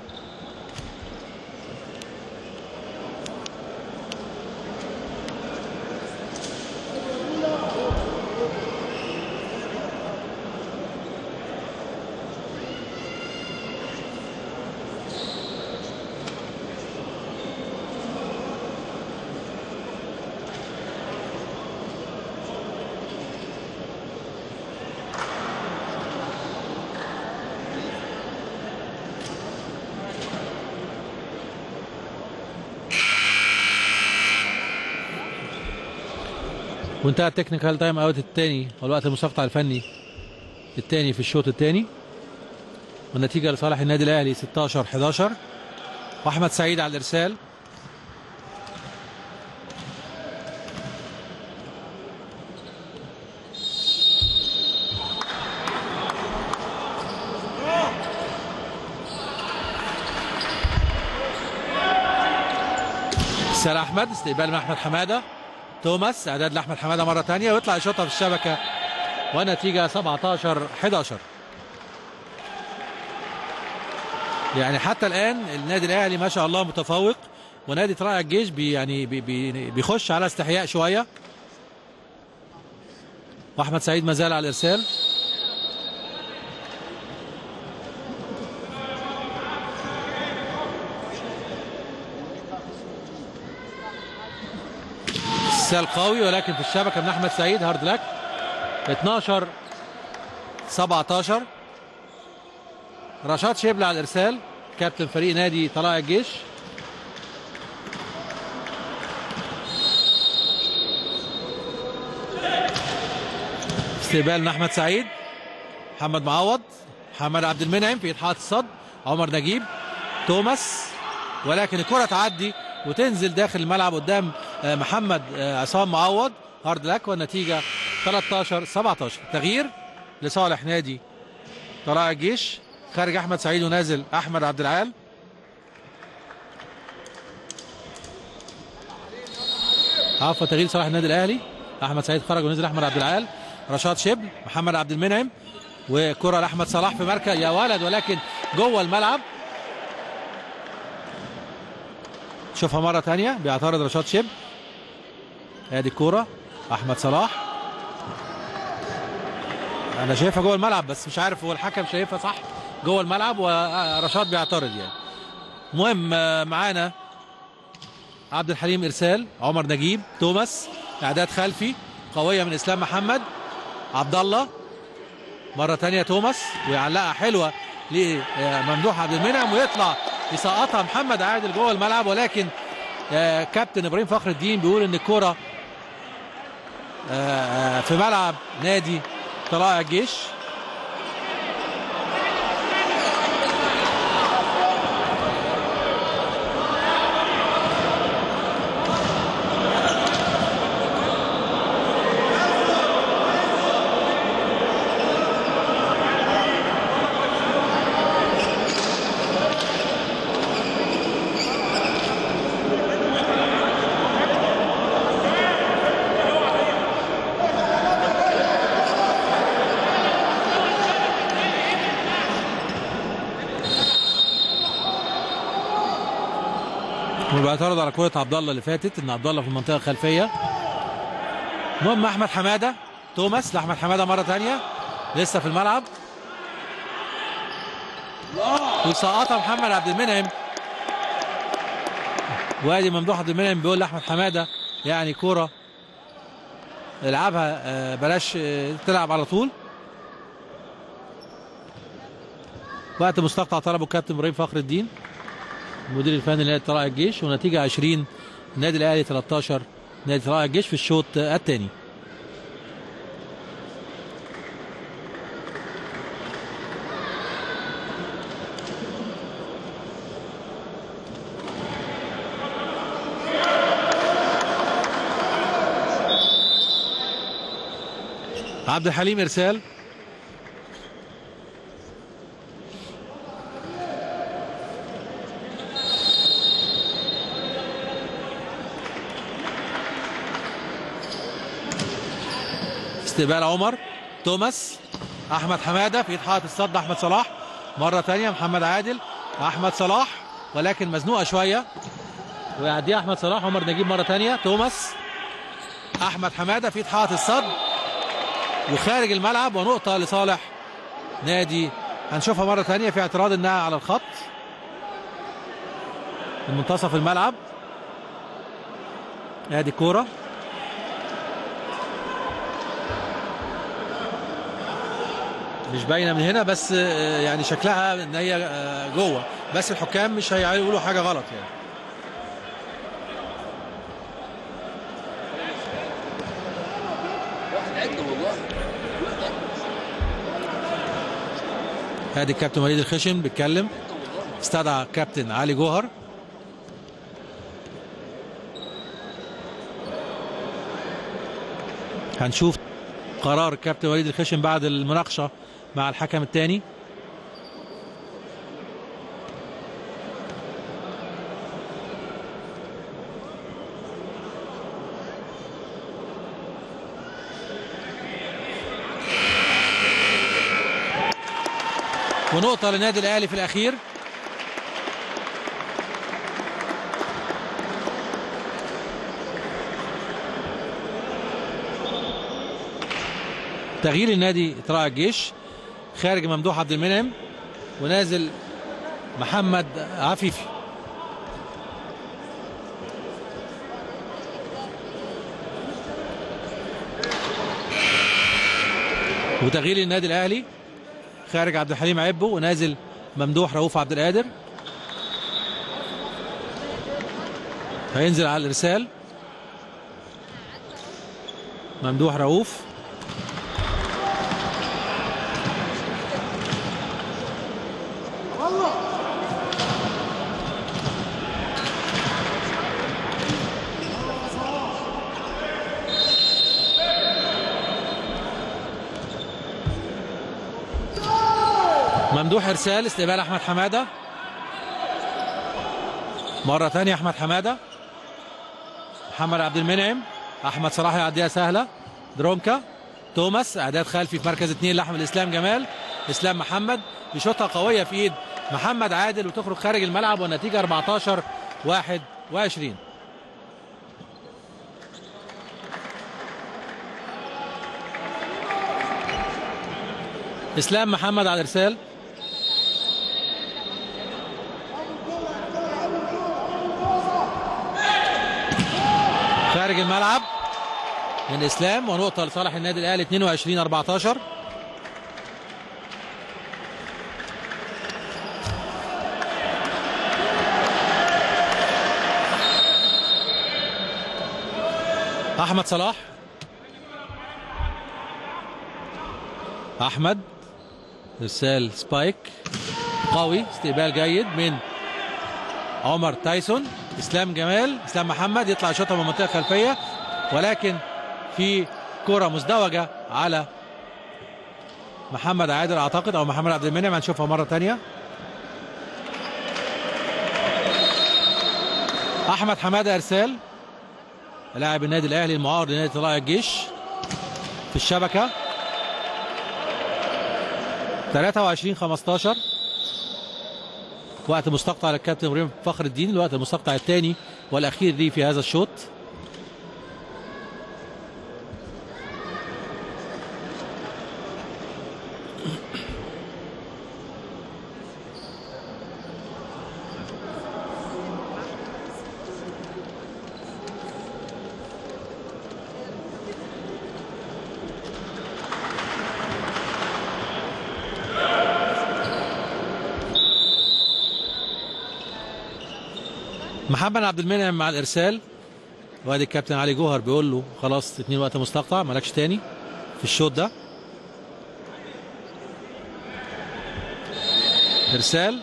وانتهى التكنيكال تايم اوت الثاني والوقت المستقطع الفني الثاني في الشوط الثاني والنتيجه لصالح النادي الاهلي 16 11 واحمد سعيد على الارسال ارسال احمد استقبال من احمد حماده توماس اعداد لاحمد حماده مره ثانيه ويطلع يشوطها في الشبكه ونتيجه 17 11 يعني حتى الان النادي الاهلي ما شاء الله متفوق ونادي طلائع الجيش بي يعني بي بي بيخش على استحياء شويه واحمد سعيد ما زال على الارسال ارسال قوي ولكن في الشبكه من احمد سعيد هارد لك 12 17 رشاد شبل على الارسال كابتن فريق نادي طلائع الجيش استقبال من احمد سعيد محمد معوض محمد عبد المنعم في اتحاد الصد عمر نجيب توماس ولكن الكره تعدي وتنزل داخل الملعب قدام آه، محمد آه، عصام معوض هارد لك والنتيجه 13 17 تغيير لصالح نادي طلائع الجيش خارج احمد سعيد ونازل احمد عبد العال عفوا تغيير صالح النادي الاهلي احمد سعيد خرج ونزل احمد عبد العال رشاد شبل محمد عبد المنعم وكره لاحمد صلاح في مركز يا ولد ولكن جوه الملعب شوفها مره ثانيه بيعترض رشاد شبل ادي الكوره احمد صلاح انا شايفها جوه الملعب بس مش عارف هو الحكم شايفها صح جوه الملعب ورشاد بيعترض يعني المهم آه، معانا عبد الحليم ارسال عمر نجيب توماس اعداد خلفي قويه من اسلام محمد عبد الله مره ثانيه توماس ويعلقها حلوه لممدوح عبد المنعم ويطلع يسقطها محمد عادل جوه الملعب ولكن آه، كابتن ابراهيم فخر الدين بيقول ان الكره آه، آه، في ملعب نادي طلائع الجيش وبيعترض على كرة عبد الله اللي فاتت ان عبد الله في المنطقة الخلفية المهم احمد حمادة توماس لاحمد حمادة مرة ثانية لسه في الملعب وسقطها محمد عبد المنعم وادي ممدوح عبد المنعم بيقول لاحمد حمادة يعني كرة العبها آه، بلاش آه، تلعب على طول وقت مستقطع طلبه الكابتن ابراهيم فخر الدين المدير الفني لنادي طلائع الجيش ونتيجه 20 النادي الاهلي 13 نادي طلائع الجيش في الشوط الثاني عبد الحليم ارسال استقبال عمر توماس احمد حماده في ايد حائط الصد احمد صلاح مره ثانيه محمد عادل احمد صلاح ولكن مزنوقه شويه ويعديها احمد صلاح عمر نجيب مره ثانيه توماس احمد حماده في ايد حائط الصد وخارج الملعب ونقطه لصالح نادي هنشوفها مره ثانيه في اعتراض انها على الخط من منتصف الملعب ادي كوره مش باينه من هنا بس آه، يعني شكلها ان هي آه، جوه بس الحكام مش هيقولوا حاجه غلط يعني ادي الكابتن وليد الخشن بيتكلم استدعى كابتن علي جوهر هنشوف قرار الكابتن وليد الخشن بعد المناقشه مع الحكم الثاني ونقطة للنادي الأهلي في الأخير تغيير النادي طلائع الجيش خارج ممدوح عبد المنعم ونازل محمد عفيفي وتغيير النادي الاهلي خارج عبد الحليم عبو ونازل ممدوح رؤوف عبد القادر هينزل على الارسال ممدوح رؤوف ممدوح ارسال استقبال احمد حماده مره ثانيه احمد حماده محمد عبد المنعم احمد صلاح يعديها سهله درونكا توماس اعداد خلفي في مركز اثنين لاحمد الاسلام جمال اسلام محمد بشوطه قويه في ايد محمد عادل وتخرج خارج الملعب والنتيجه 14 21 اسلام محمد على الارسال خارج الملعب من اسلام ونقطه لصالح النادي الاهلي 22 14 احمد صلاح احمد ارسال سبايك قوي استقبال جيد من عمر تايسون اسلام جمال اسلام محمد يطلع يشوطها من المنطقه الخلفيه ولكن في كره مزدوجه على محمد عادل اعتقد او محمد عبد المنعم هنشوفها مره ثانيه احمد حماده ارسال لاعب النادي الاهلي المعارض لنادي طلائع الجيش في الشبكه 23 15 وقت مستقطع للكابتن ابراهيم فخر الدين الوقت المستقطع الثاني والاخير ليه في هذا الشوط محمد عبد المنعم مع الارسال وادي الكابتن علي جوهر بيقول له خلاص اتنين وقت مستقطع مالكش تاني في الشوط ده ارسال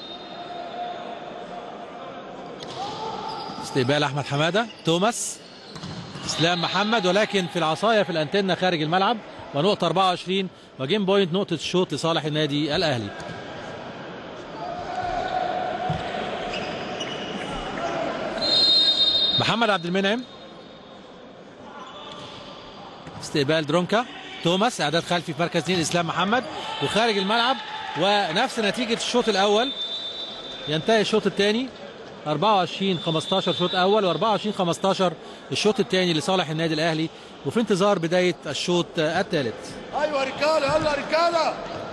استقبال احمد حماده توماس اسلام محمد ولكن في العصايه في الانتنه خارج الملعب ونقطه 24 وجيم بوينت نقطه الشوط لصالح النادي الاهلي محمد عبد المنعم استقبال درونكا توماس اعداد خلفي في مركز اثنين اسلام محمد وخارج الملعب ونفس نتيجه الشوط الاول ينتهي الشوط الثاني 24 15 شوط اول و24 15 الشوط الثاني لصالح النادي الاهلي وفي انتظار بدايه الشوط الثالث ايوه رجاله يلا رجاله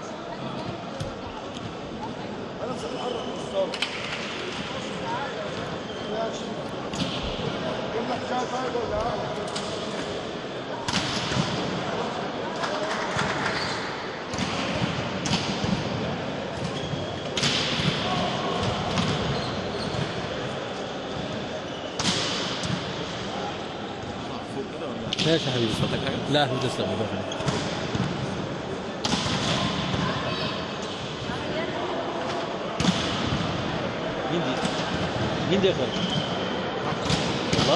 ماشي يا حبيبي اتفضل. لا حبيبي تسلم الله يخليك. مين دي؟ مين دي يا خالد؟ والله؟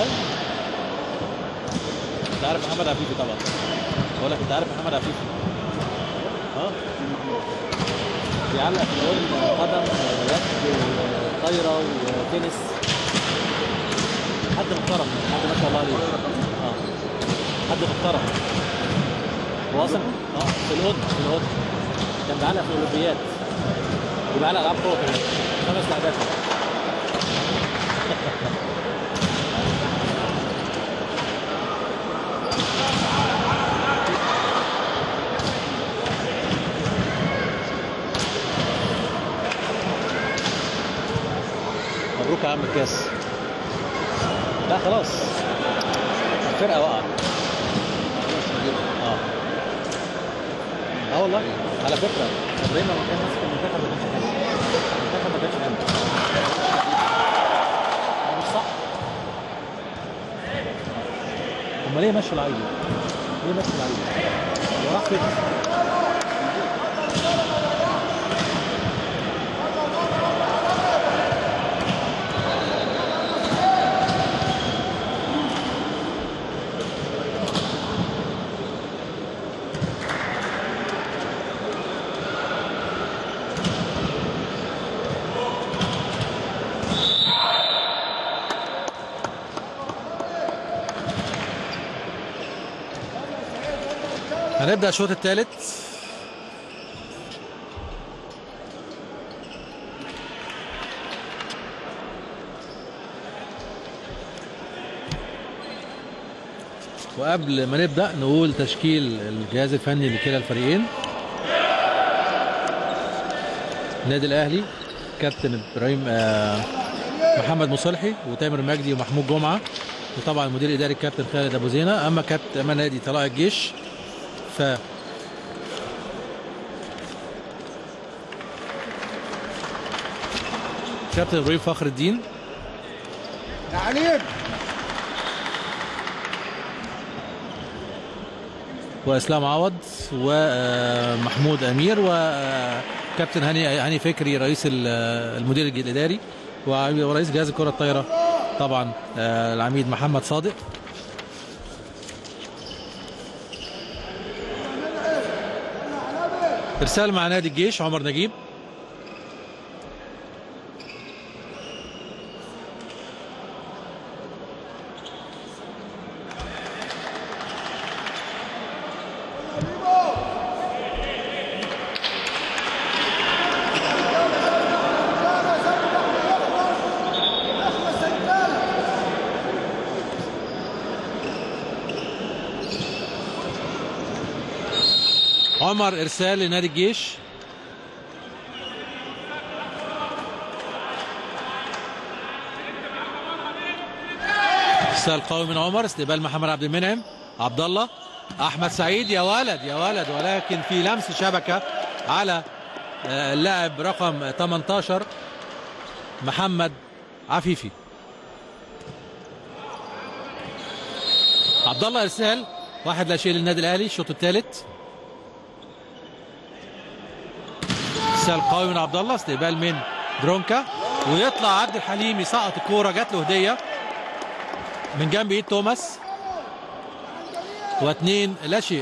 انت عارف محمد عفيفي طبعا بقول لك انت عارف محمد عفيفي اه بيعلق في الجول قدم يد طايره وتنس حد محترم حد ما شاء الله عليه اه حد محترم هو اصلا اه في الهدن في الهدن كان بيعلق في الاولمبياد وبيعلق العاب قوه كمان خمس لعبات مبروك يا عم الكاس لا خلاص الفرقه وقع اه اه والله على فكره ابراهيم لما كان ماسك المنتخب ما كانش حلو المنتخب ما كانش حلو هو مش صح امال ليه مشوا العيل ليه مشوا العيل هو راح فين هنبدا الشوط الثالث وقبل ما نبدا نقول تشكيل الجهاز الفني لكلا الفريقين النادي الاهلي كابتن ابراهيم آه، محمد مصلحي وتامر مجدي ومحمود جمعه وطبعا المدير الاداري الكابتن خالد ابو زينه اما كابتن اما نادي طلائع الجيش ف كابتن ابراهيم فخر الدين يا عليم واسلام عوض ومحمود امير وكابتن هاني هاني فكري رئيس ال- المدير الاداري ورئيس جهاز الكره الطايره طبعا آه، العميد محمد صادق ارسال مع نادي الجيش عمر نجيب عمر ارسال لنادي الجيش ارسال قوي من عمر استقبال محمد عبد المنعم عبد الله احمد سعيد يا ولد يا ولد ولكن في لمس شبكه على آه، اللاعب رقم 18 محمد عفيفي عبد الله ارسال واحد لا شيء للنادي الاهلي الشوط الثالث ارسال قوي من عبد الله استقبال من درونكا ويطلع عبد الحليم يسقط الكوره جات له هديه من جنب ايد توماس واثنين لا شيء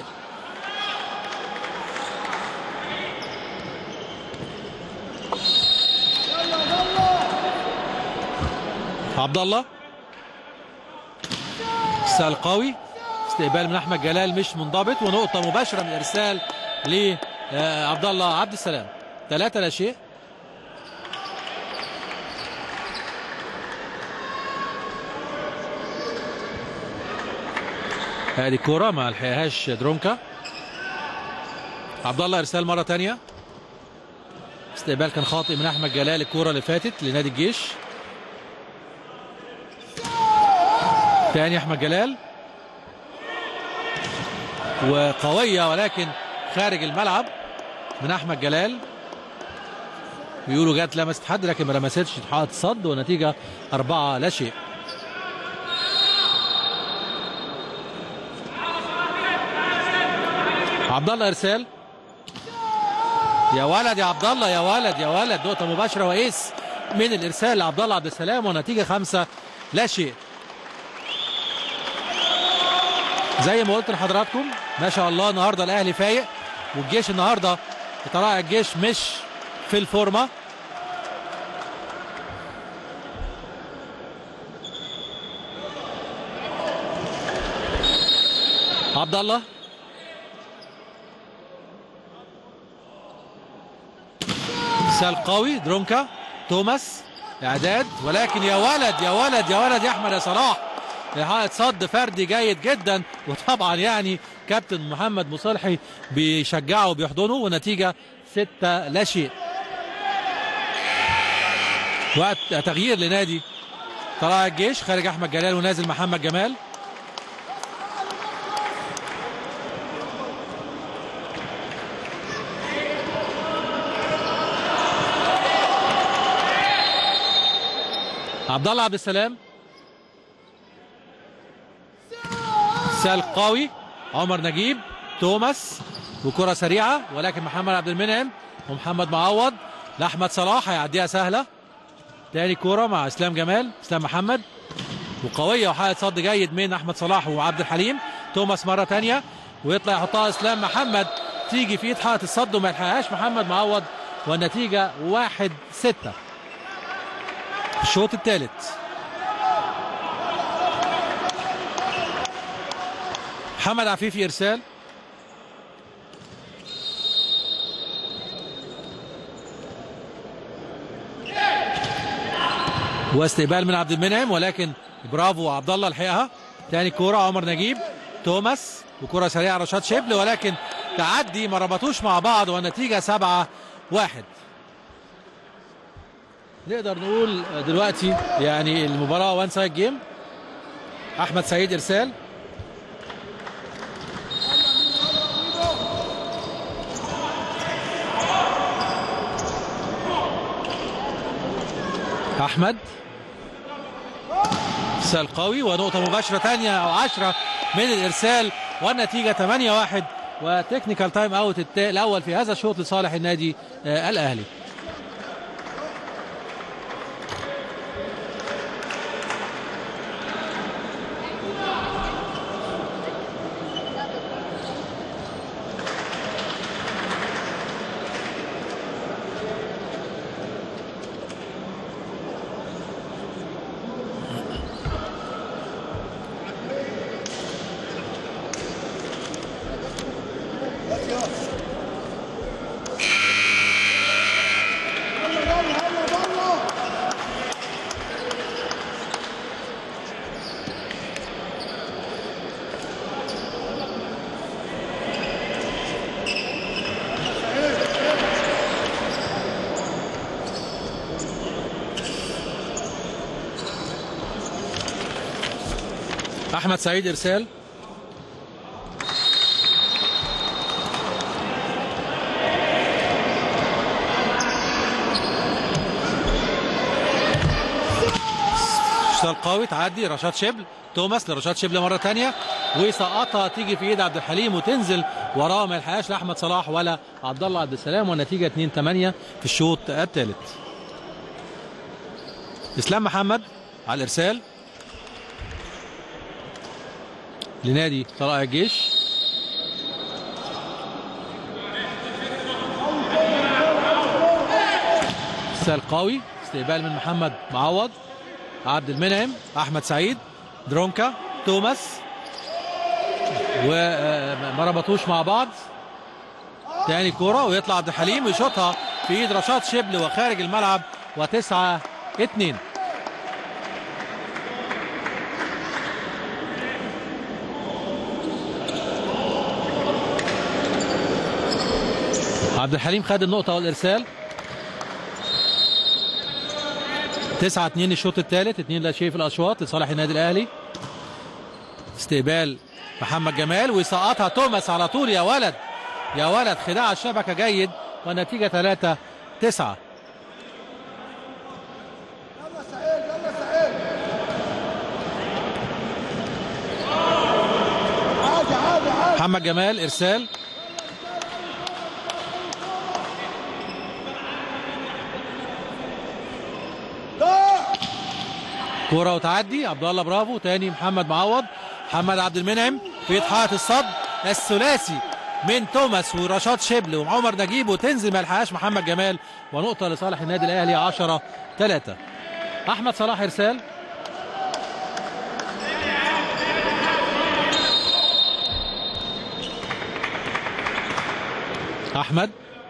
عبد الله ارسال قوي استقبال من احمد جلال مش منضبط ونقطه مباشره من ارسال لعبد الله عبد السلام ثلاثه لا شيء هذه كرة ما لحقهاش درونكا عبد الله ارسال مرة تانية استقبال كان خاطئ من احمد جلال الكرة اللي فاتت لنادي الجيش تاني احمد جلال وقوية ولكن خارج الملعب من احمد جلال بيقولوا جت لمست حد لكن ما لمستش حائط صد ونتيجة أربعة لا شيء عبد الله ارسال يا ولد يا عبد الله يا ولد يا ولد نقطة مباشرة وإيس من الإرسال لعبد الله عبد السلام ونتيجة خمسة لا شيء زي ما قلت لحضراتكم ما شاء الله النهارده الاهلي فايق والجيش النهارده طلائع الجيش مش في الفورمه عبد الله سال قوي درونكا توماس اعداد ولكن يا ولد يا ولد يا ولد يا احمد يا صلاح حائط صد فردي جيد جدا وطبعا يعني كابتن محمد مصالحي بيشجعه وبيحضنه ونتيجه ستة لا شيء وقت تغيير لنادي طلائع الجيش خارج احمد جلال ونازل محمد جمال عبد الله عبد السلام سال قوي عمر نجيب توماس وكرة سريعة ولكن محمد عبد المنعم ومحمد معوض لأحمد صلاح هيعديها سهلة تاني كرة مع اسلام جمال اسلام محمد وقوية وحائط صد جيد من احمد صلاح وعبد الحليم توماس مرة تانية ويطلع يحطها اسلام محمد تيجي في ايد حائط الصد وما يلحقهاش محمد معوض والنتيجة واحد ستة الشوط الثالث محمد عفيفي ارسال واستقبال من عبد المنعم ولكن برافو عبد الله لحقها تاني كوره عمر نجيب توماس وكره سريعه رشاد شبل ولكن تعدي ما ربطوش مع بعض والنتيجه سبعة واحد نقدر نقول دلوقتي يعني المباراه وان سايد جيم احمد سعيد ارسال احمد ارسال قوي ونقطه مباشره ثانيه او 10 من الارسال والنتيجه 8 1 وتكنيكال تايم اوت الاول في هذا الشوط لصالح النادي آه الاهلي احمد سعيد ارسال اشتغل قوي تعدي رشاد شبل توماس لرشاد شبل مره ثانيه ويسقطها تيجي في ايد عبد الحليم وتنزل وراه ما يلحقهاش لاحمد صلاح ولا عبد الله عبد السلام والنتيجه 2 8 في الشوط الثالث اسلام محمد على الارسال لنادي طلائع الجيش ارسال قوي استقبال من محمد معوض عبد المنعم احمد سعيد درونكا توماس وما ربطوش مع بعض تاني كرة ويطلع عبد الحليم ويشوطها في ايد رشاد شبل وخارج الملعب وتسعة اتنين عبد الحليم خد النقطة والإرسال تسعة اتنين الشوط الثالث اتنين لا شيء في الأشواط لصالح النادي الأهلي استقبال محمد جمال ويسقطها توماس على طول يا ولد يا ولد خداع الشبكة جيد والنتيجة ثلاثة تسعة يلا سعيد يلا سعيد عادي عادي عادي محمد جمال إرسال لا كرة وتعدي عبد الله برافو تاني محمد معوض محمد عبد المنعم في حائط الصد الثلاثي من توماس ورشاد شبل وعمر نجيب وتنزل ما يلحقهاش محمد جمال ونقطة لصالح النادي الأهلي 10 3 أحمد صلاح إرسال أحمد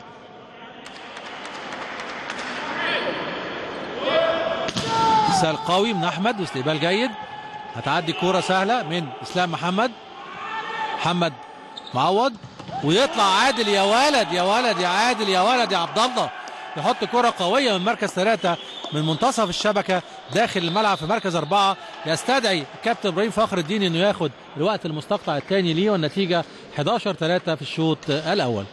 ارسال قوي من احمد واستقبال جيد هتعدي كوره سهله من اسلام محمد محمد معوض ويطلع عادل يا ولد يا ولد يا عادل يا ولد يا عبد الله يحط كرة قوية من مركز ثلاثة من منتصف الشبكة داخل الملعب في مركز أربعة يستدعي الكابتن إبراهيم فخر الدين إنه ياخد الوقت المستقطع الثاني ليه والنتيجة 11 3 في الشوط الأول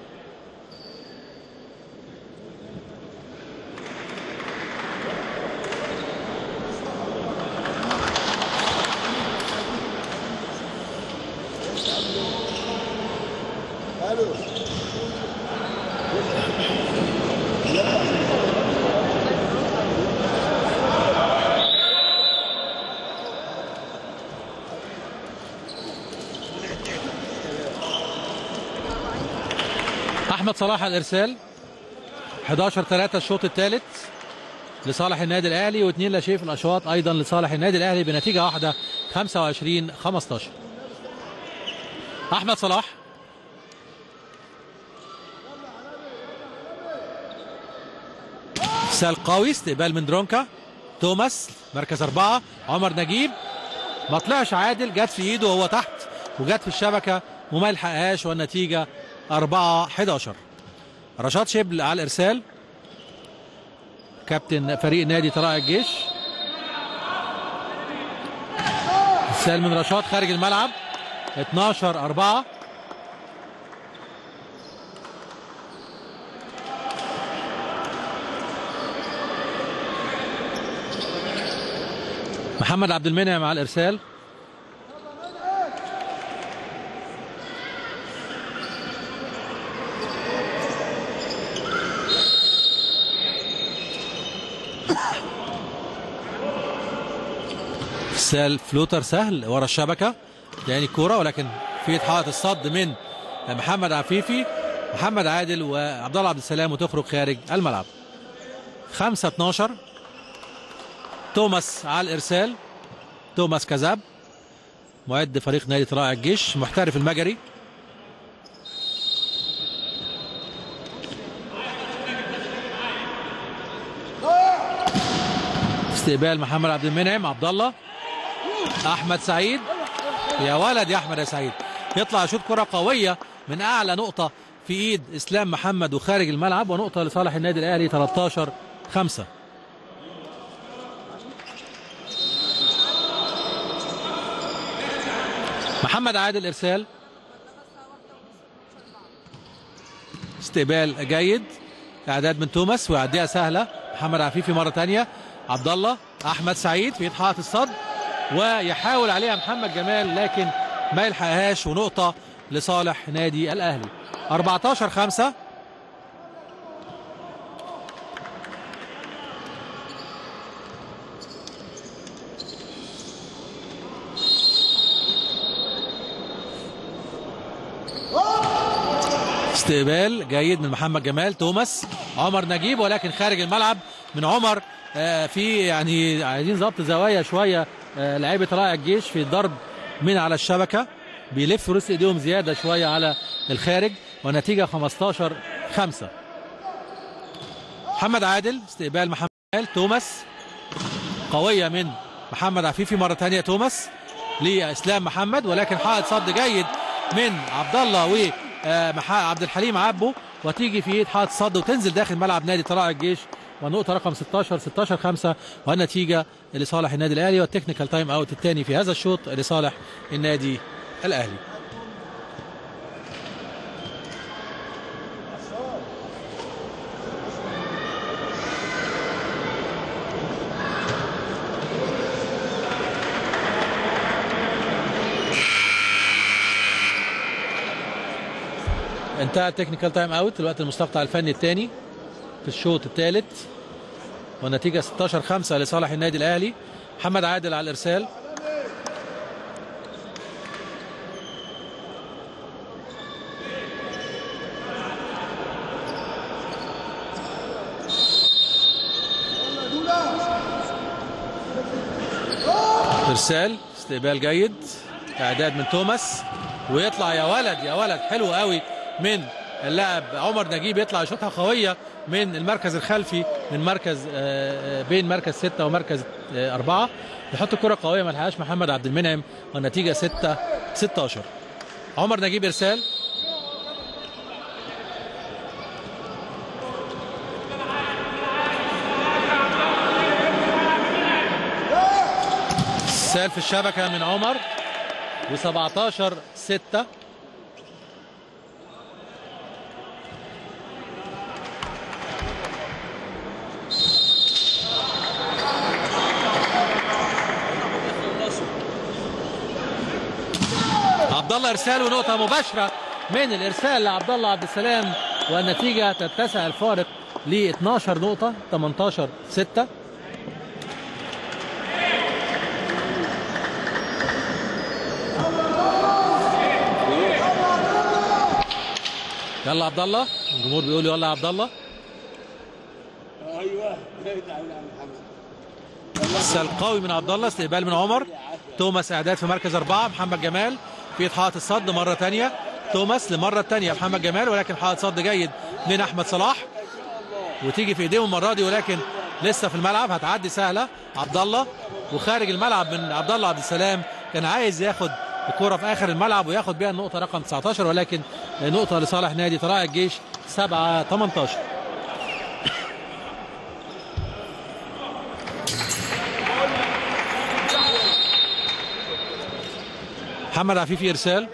الو احمد صلاح على الارسال 11 3 الشوط الثالث لصالح النادي الاهلي واثنين لا شيء في الاشواط ايضا لصالح النادي الاهلي بنتيجه واحده 25 15 احمد صلاح ارسال قوي استقبال من درونكا توماس مركز أربعة عمر نجيب ما طلعش عادل جت في ايده وهو تحت وجت في الشبكة وما لحقهاش والنتيجة 4 11 رشاد شبل على الإرسال كابتن فريق نادي طلائع الجيش ارسال من رشاد خارج الملعب 12 4 محمد عبد المنعم على الارسال ارسال فلوتر سهل ورا الشبكه تاني كوره ولكن في حائط الصد من محمد عفيفي محمد عادل وعبد الله عبد السلام وتخرج خارج الملعب 5 12 توماس على الارسال توماس كذاب معد فريق نادي طلائع الجيش محترف المجري استقبال محمد عبد المنعم عبد الله احمد سعيد يا ولد يا احمد يا سعيد يطلع يشوط كره قويه من اعلى نقطه في ايد اسلام محمد وخارج الملعب ونقطه لصالح النادي الاهلي 13 5 محمد عادل ارسال استقبال جيد اعداد من توماس ويعديها سهله محمد عفيفي مره ثانيه عبد الله احمد سعيد في حائط الصد ويحاول عليها محمد جمال لكن ما يلحقهاش ونقطه لصالح نادي الاهلي 14 5 استقبال جيد من محمد جمال توماس عمر نجيب ولكن خارج الملعب من عمر آه، في يعني عايزين ضبط زوايا شويه آه، لعيبه طلائع الجيش في الضرب من على الشبكه بيلف رؤوس ايديهم زياده شويه على الخارج ونتيجه 15 5 محمد عادل استقبال محمد جمال توماس قويه من محمد عفيفي مره ثانيه توماس لاسلام محمد ولكن حائط صد جيد من عبد الله و آه، مح- عبد الحليم عبو وتيجي في ايد حائط صد وتنزل داخل ملعب نادي طلائع الجيش ونقطه رقم 16 16 5 والنتيجه لصالح النادي الاهلي والتكنيكال تايم اوت الثاني في هذا الشوط لصالح النادي الاهلي انتهى التكنيكال تايم اوت الوقت المستقطع الفني الثاني في الشوط الثالث والنتيجه 16 5 لصالح النادي الاهلي محمد عادل على الارسال ارسال استقبال جيد اعداد من توماس ويطلع يا ولد يا ولد حلو قوي من اللاعب عمر نجيب يطلع يشوطها قويه من المركز الخلفي من مركز آه، آه، بين مركز ستة ومركز آه، أربعة يحط الكرة قوية ما لحقهاش محمد عبد المنعم والنتيجة 6 16 عمر نجيب إرسال إرسال في الشبكة من عمر و17 6 عبد الله ارسال ونقطه مباشره من الارسال لعبد الله عبد السلام والنتيجه تتسع الفارق ل 12 نقطه 18 6 يلا عبد الله الجمهور بيقول يلا يا عبد الله ايوه تعال يا عم حمزه ارسال قوي من عبد الله استقبال من عمر توماس اعداد في مركز اربعه محمد جمال في حائط الصد مره ثانيه توماس لمره ثانيه محمد جمال ولكن حائط صد جيد من احمد صلاح وتيجي في ايديهم المره دي ولكن لسه في الملعب هتعدي سهله عبد الله وخارج الملعب من عبد الله عبد السلام كان عايز ياخد الكرة في اخر الملعب وياخد بيها النقطة رقم 19 ولكن نقطة لصالح نادي طلائع الجيش 7 18 محمد عفيفي ارسال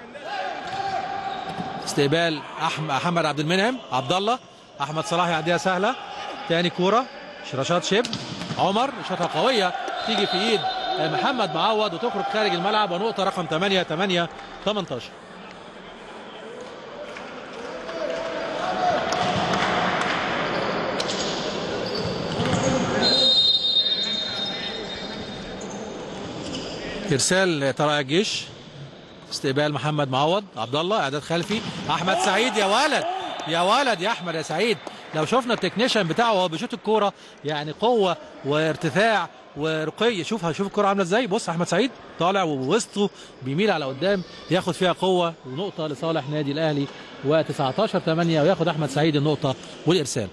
استقبال أحم- محمد عبد المنعم عبد الله احمد صلاح يعديها سهله تاني كوره رشاد شب عمر شوطها قويه تيجي في ايد محمد معوض وتخرج خارج الملعب ونقطه رقم 8 8 18 ارسال طلائع الجيش استقبال محمد معوض عبد الله اعداد خلفي احمد سعيد يا ولد يا ولد يا احمد يا سعيد لو شفنا التكنيشن بتاعه وهو بيشوط الكوره يعني قوه وارتفاع ورقي شوف شوف الكوره عامله ازاي بص احمد سعيد طالع ووسطه بيميل على قدام ياخد فيها قوه ونقطه لصالح نادي الاهلي و19 8 وياخد احمد سعيد النقطه والارسال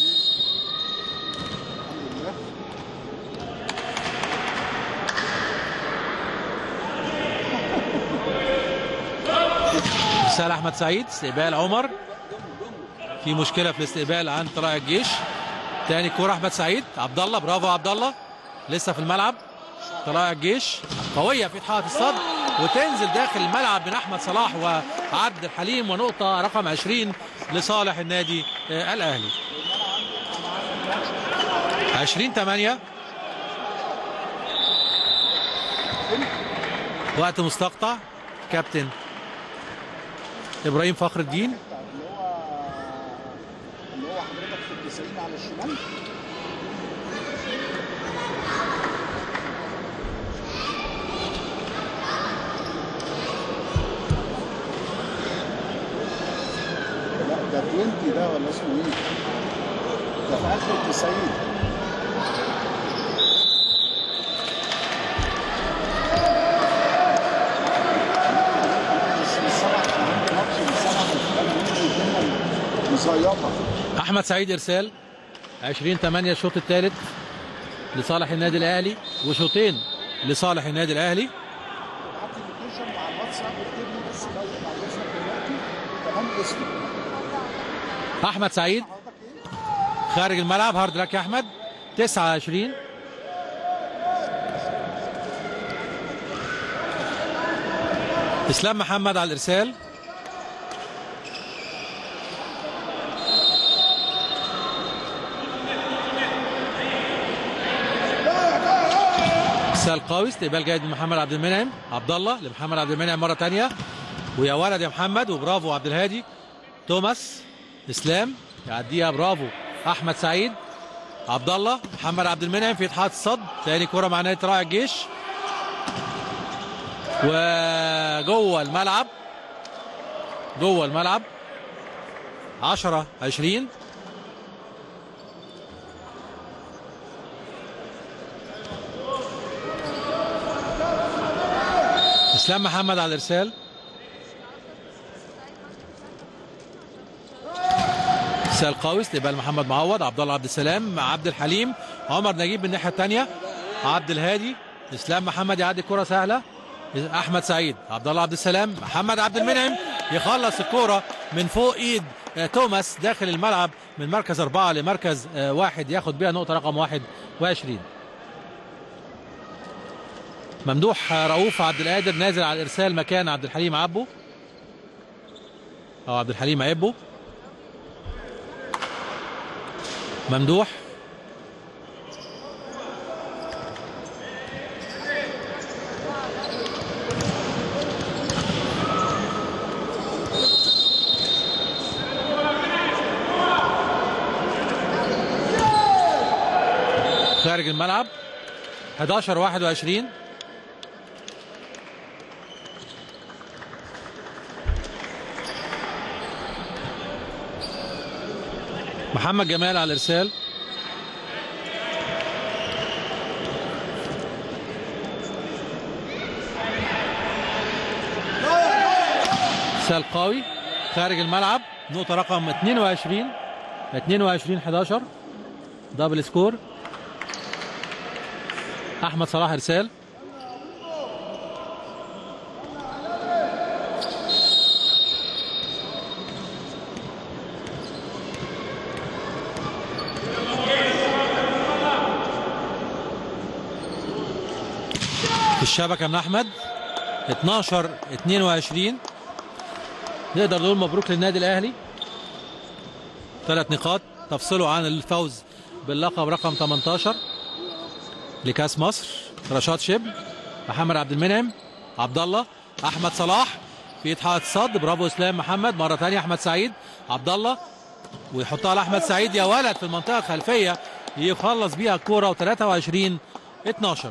ارسال احمد سعيد استقبال عمر في مشكله في الاستقبال عن طلائع الجيش تاني كوره احمد سعيد عبد الله برافو عبد الله لسه في الملعب طلائع الجيش قويه في حائط الصد وتنزل داخل الملعب من احمد صلاح وعبد الحليم ونقطه رقم 20 لصالح النادي آه، الاهلي 20 8 وقت مستقطع كابتن ابراهيم فخر الدين بتاع اللي هو اللي هو حضرتك في التسعين على الشمال لا ده 20 ده ولا اسمه ايه؟ ده في اخر التسعين بس السبعة عندي ماتش السبعة الدنيا مزيطة احمد سعيد ارسال 20 8 الشوط الثالث لصالح النادي الاهلي وشوطين لصالح النادي الاهلي ابعت لي اللوكيشن مع الواتساب واكتب لي بس بعد ما اذنك دلوقتي كمان اسمي احمد سعيد حضرتك ايه؟ خارج الملعب هارد لك يا احمد 29 اسلام محمد على الارسال ارسال قوي استقبال جيد من محمد عبد المنعم عبد الله لمحمد عبد المنعم مره ثانيه ويا ولد يا محمد وبرافو عبد الهادي توماس اسلام يعديها برافو احمد سعيد عبد الله محمد عبد المنعم في اتحاد الصد ثاني كره مع نادي راعي الجيش وجوه الملعب جوه الملعب 10 20 اسلام محمد على الارسال ارسال قوي استقبال محمد معوض عبد الله عبد السلام عبد الحليم عمر نجيب من الناحيه الثانيه عبد الهادي اسلام محمد يعدي كره سهله احمد سعيد عبد الله عبد السلام محمد عبد المنعم يخلص الكره من فوق ايد آه، توماس داخل الملعب من مركز أربعة لمركز آه، واحد ياخد بيها نقطة رقم واحد وعشرين ممدوح آه، رؤوف عبد القادر نازل على الإرسال مكان عبد الحليم عبو أو عبد الحليم عبو ممدوح خارج الملعب 11 21 محمد جمال على الارسال ارسال قوي خارج الملعب نقطة رقم 22 22 11 دبل سكور احمد صلاح ارسال في الشبكه من احمد 12 22 نقدر نقول مبروك للنادي الاهلي ثلاث نقاط تفصله عن الفوز باللقب رقم 18 لكاس مصر رشاد شبل محمد عبد المنعم عبد الله احمد صلاح في اتحاد الصد برافو اسلام محمد مره ثانيه احمد سعيد عبد الله ويحطها لاحمد سعيد يا ولد في المنطقه الخلفيه يخلص بيها الكوره و23 12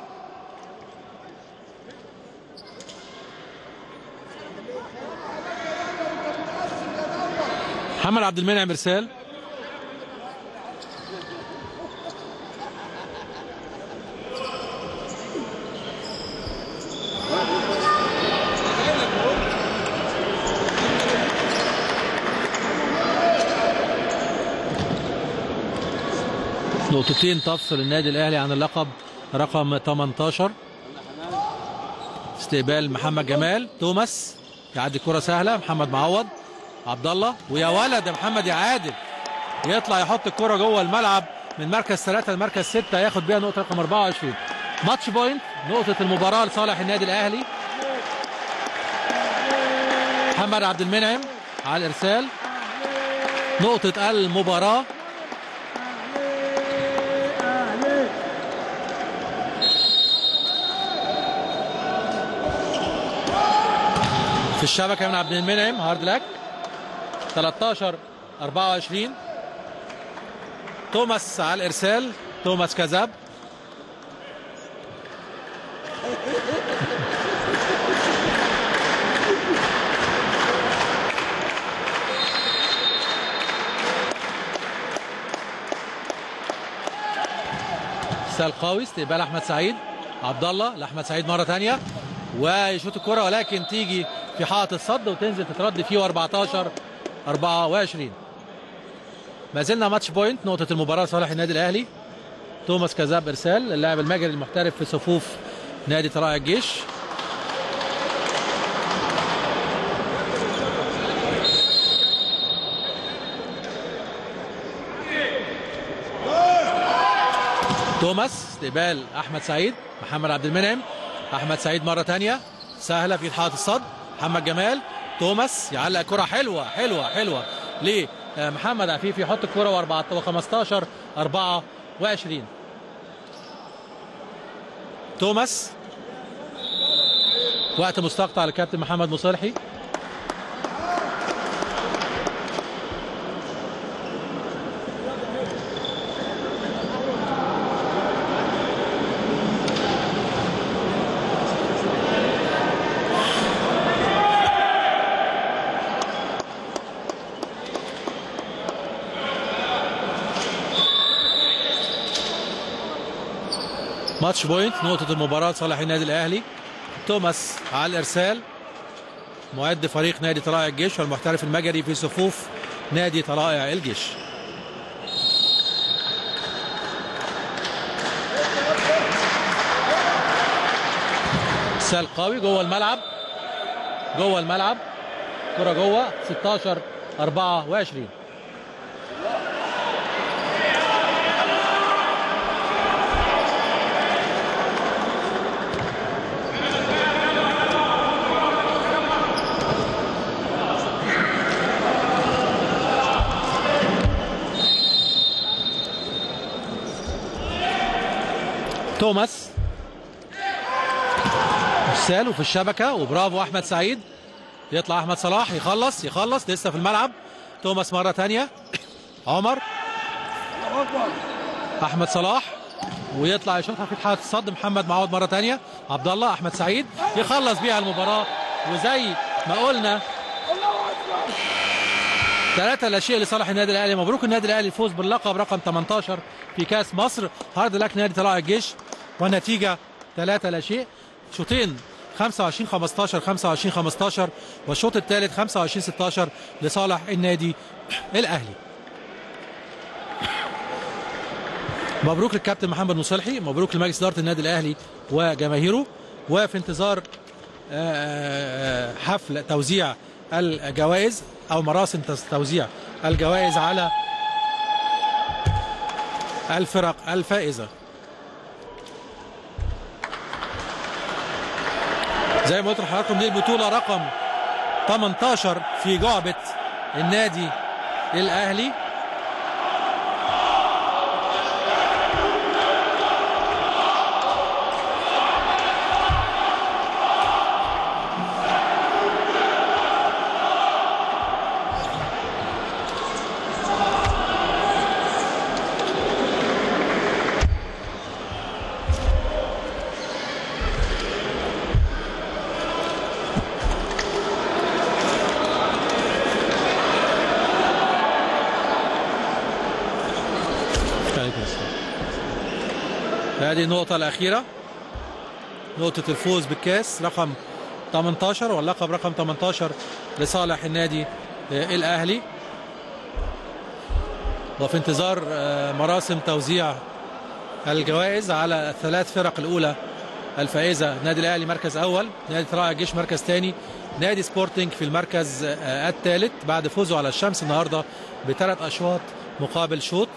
محمد عبد المنعم ارسال نقطتين تفصل النادي الاهلي عن اللقب رقم 18 استقبال محمد جمال توماس يعدي كرة سهلة محمد معوض عبد الله ويا ولد يا محمد يا عادل يطلع يحط الكرة جوه الملعب من مركز ثلاثة لمركز ستة ياخد بيها نقطة رقم 24 ماتش بوينت نقطة المباراة لصالح النادي الأهلي محمد عبد المنعم على الإرسال نقطة المباراة في الشبكه من عبد المنعم هارد لك 13 24 توماس على الارسال توماس كذاب ارسال قوي استقبال احمد سعيد عبد الله لاحمد سعيد مره ثانيه ويشوط الكره ولكن تيجي في حائط الصد وتنزل تترد فيه 14 24 ما زلنا ماتش بوينت نقطة المباراة صالح النادي الأهلي توماس كذاب إرسال اللاعب المجري المحترف في صفوف نادي طلائع الجيش توماس استقبال احمد سعيد محمد عبد المنعم احمد سعيد مره ثانيه سهله في حائط الصد محمد جمال توماس يعلق كره حلوه حلوه حلوه لمحمد عفيف يحط الكره و15 24 توماس وقت مستقطع للكابتن محمد مصلحي ماتش بوينت نقطة المباراة صالح النادي الأهلي توماس على الإرسال معد فريق نادي طلائع الجيش والمحترف المجري في صفوف نادي طلائع الجيش إرسال قوي جوه الملعب جوه الملعب كرة جوه 16 24 توماس ارسال وفي الشبكه وبرافو احمد سعيد يطلع احمد صلاح يخلص يخلص لسه في الملعب توماس مره ثانيه عمر احمد صلاح ويطلع يشوطها في حاله الصد محمد معوض مره ثانيه عبد الله احمد سعيد يخلص بيها المباراه وزي ما قلنا ثلاثة لا شيء لصالح النادي الاهلي مبروك النادي الاهلي الفوز باللقب رقم 18 في كاس مصر هارد لك نادي طلائع الجيش والنتيجة ثلاثة لا شيء شوطين 25 15 25 15 والشوط الثالث 25 16 لصالح النادي الاهلي مبروك للكابتن محمد مصلحي مبروك لمجلس اداره النادي الاهلي وجماهيره وفي انتظار آه، حفل توزيع الجوائز او مراسم توزيع الجوائز على الفرق الفائزه زي ما قلت لحضراتكم دي البطوله رقم 18 في جعبه النادي الاهلي هذه النقطة الأخيرة نقطة الفوز بالكاس رقم 18 واللقب رقم 18 لصالح النادي الأهلي وفي انتظار مراسم توزيع الجوائز على الثلاث فرق الأولى الفائزة نادي الأهلي مركز أول نادي طلائع الجيش مركز ثاني نادي سبورتنج في المركز الثالث بعد فوزه على الشمس النهاردة بثلاث أشواط مقابل شوط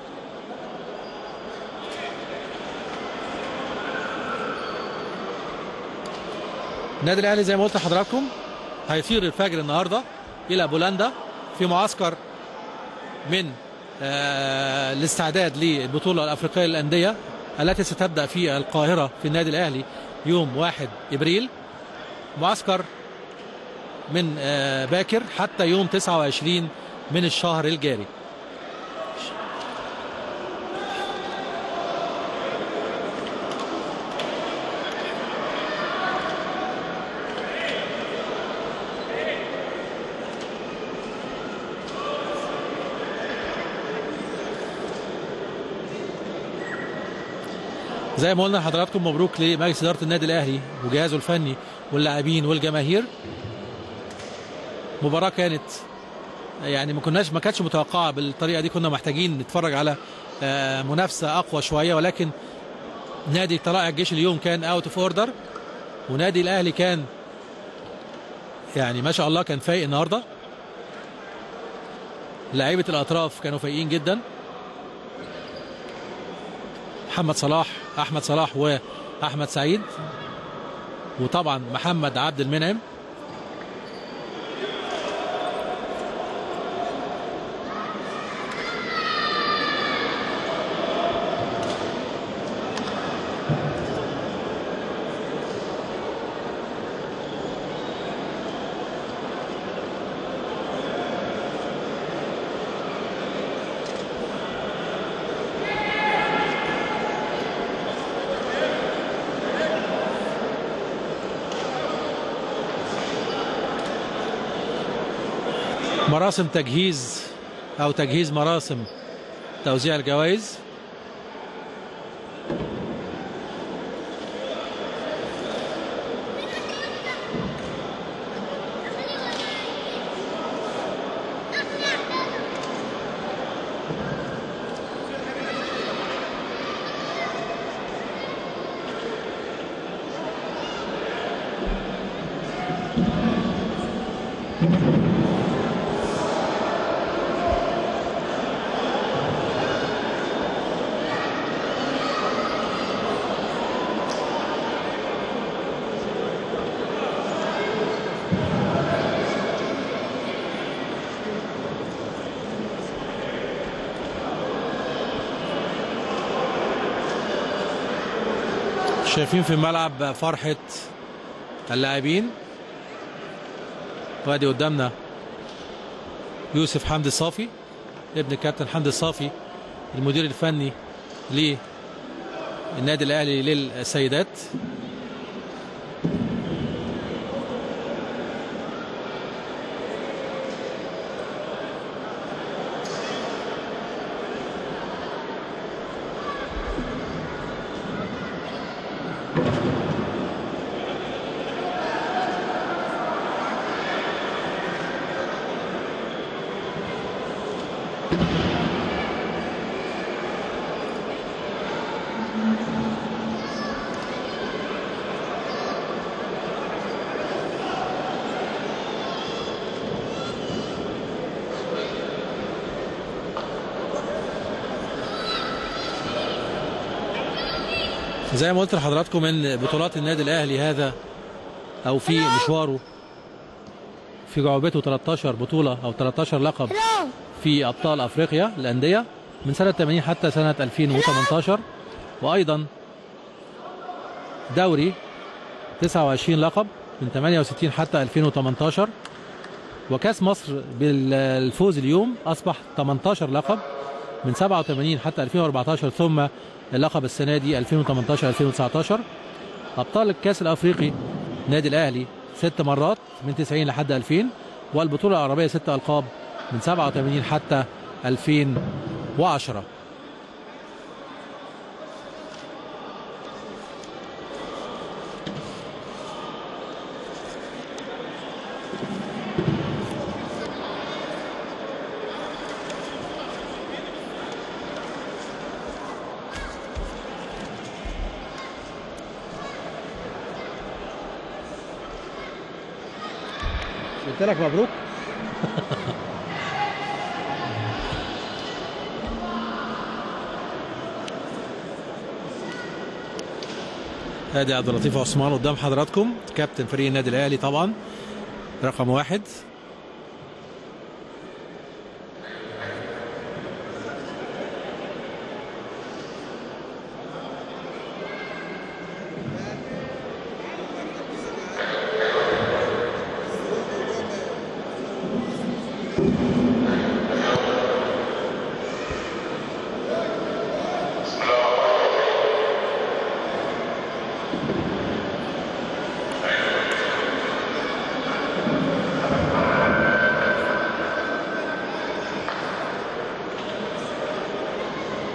النادي الاهلي زي ما قلت لحضراتكم هيطير الفجر النهارده الى بولندا في معسكر من آه الاستعداد للبطوله الافريقيه للانديه التي ستبدا في القاهره في النادي الاهلي يوم 1 ابريل معسكر من آه، باكر حتى يوم 29 من الشهر الجاري زي ما قلنا لحضراتكم مبروك لمجلس اداره النادي الاهلي وجهازه الفني واللاعبين والجماهير مباراه كانت يعني ما كناش ما كانتش متوقعه بالطريقه دي كنا محتاجين نتفرج على آه، منافسه اقوى شويه ولكن نادي طلائع الجيش اليوم كان اوت اوف اوردر ونادي الاهلي كان يعني ما شاء الله كان فايق النهارده لعيبه الاطراف كانوا فايقين جدا محمد صلاح احمد صلاح واحمد سعيد وطبعا محمد عبد المنعم مراسم تجهيز او تجهيز مراسم توزيع الجوائز شايفين في الملعب فرحة اللاعبين وادي قدامنا يوسف حمدي الصافي ابن الكابتن حمدي الصافي المدير الفني للنادي الاهلي للسيدات زي ما قلت لحضراتكم ان بطولات النادي الاهلي هذا او في مشواره في جعبته 13 بطوله او 13 لقب في ابطال افريقيا الانديه من سنه 80 حتى سنه 2018 وايضا دوري 29 لقب من 68 حتى 2018 وكاس مصر بالفوز اليوم اصبح 18 لقب من 87 حتى 2014 ثم اللقب السنه دي 2018 2019 ابطال الكاس الافريقي نادي الاهلي ست مرات من 90 لحد 2000 والبطوله العربيه ست القاب من 87 حتى 2010 قلت لك مبروك ادي عبد اللطيف عثمان قدام حضراتكم كابتن فريق النادي الاهلي طبعا رقم واحد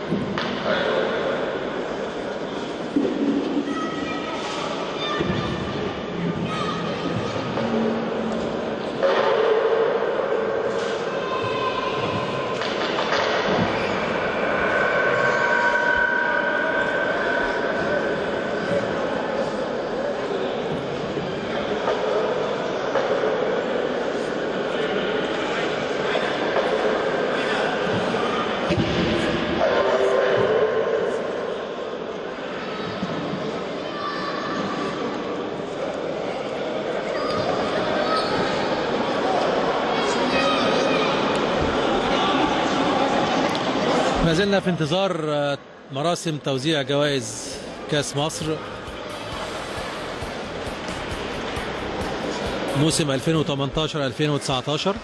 ما زلنا في انتظار آه، مراسم توزيع جوائز كاس مصر موسم 2018 2019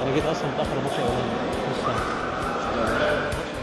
انا جيت اصلا متاخر الماتش الاولاني نص ساعه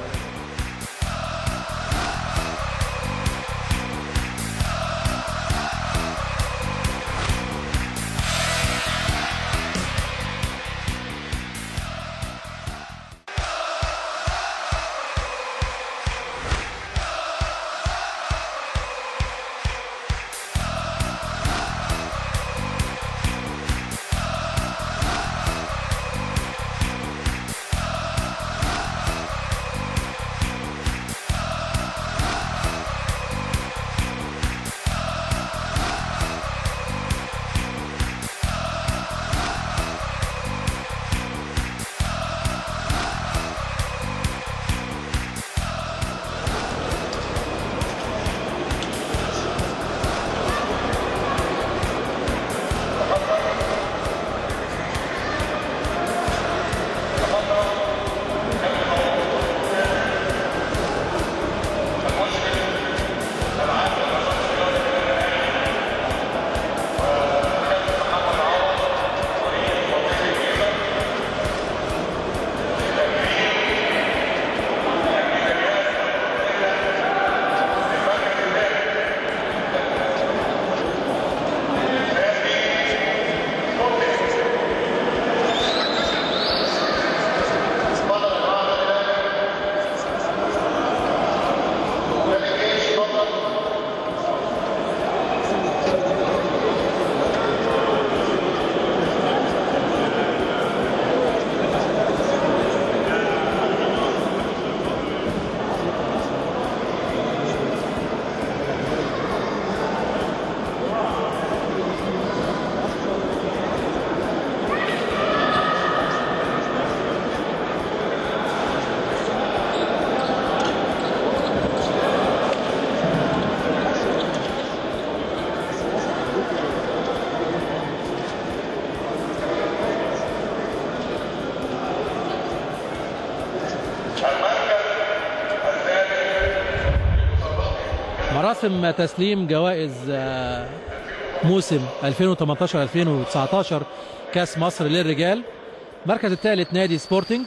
مراسم تسليم جوائز آه، موسم 2018 2019 كاس مصر للرجال المركز الثالث نادي سبورتنج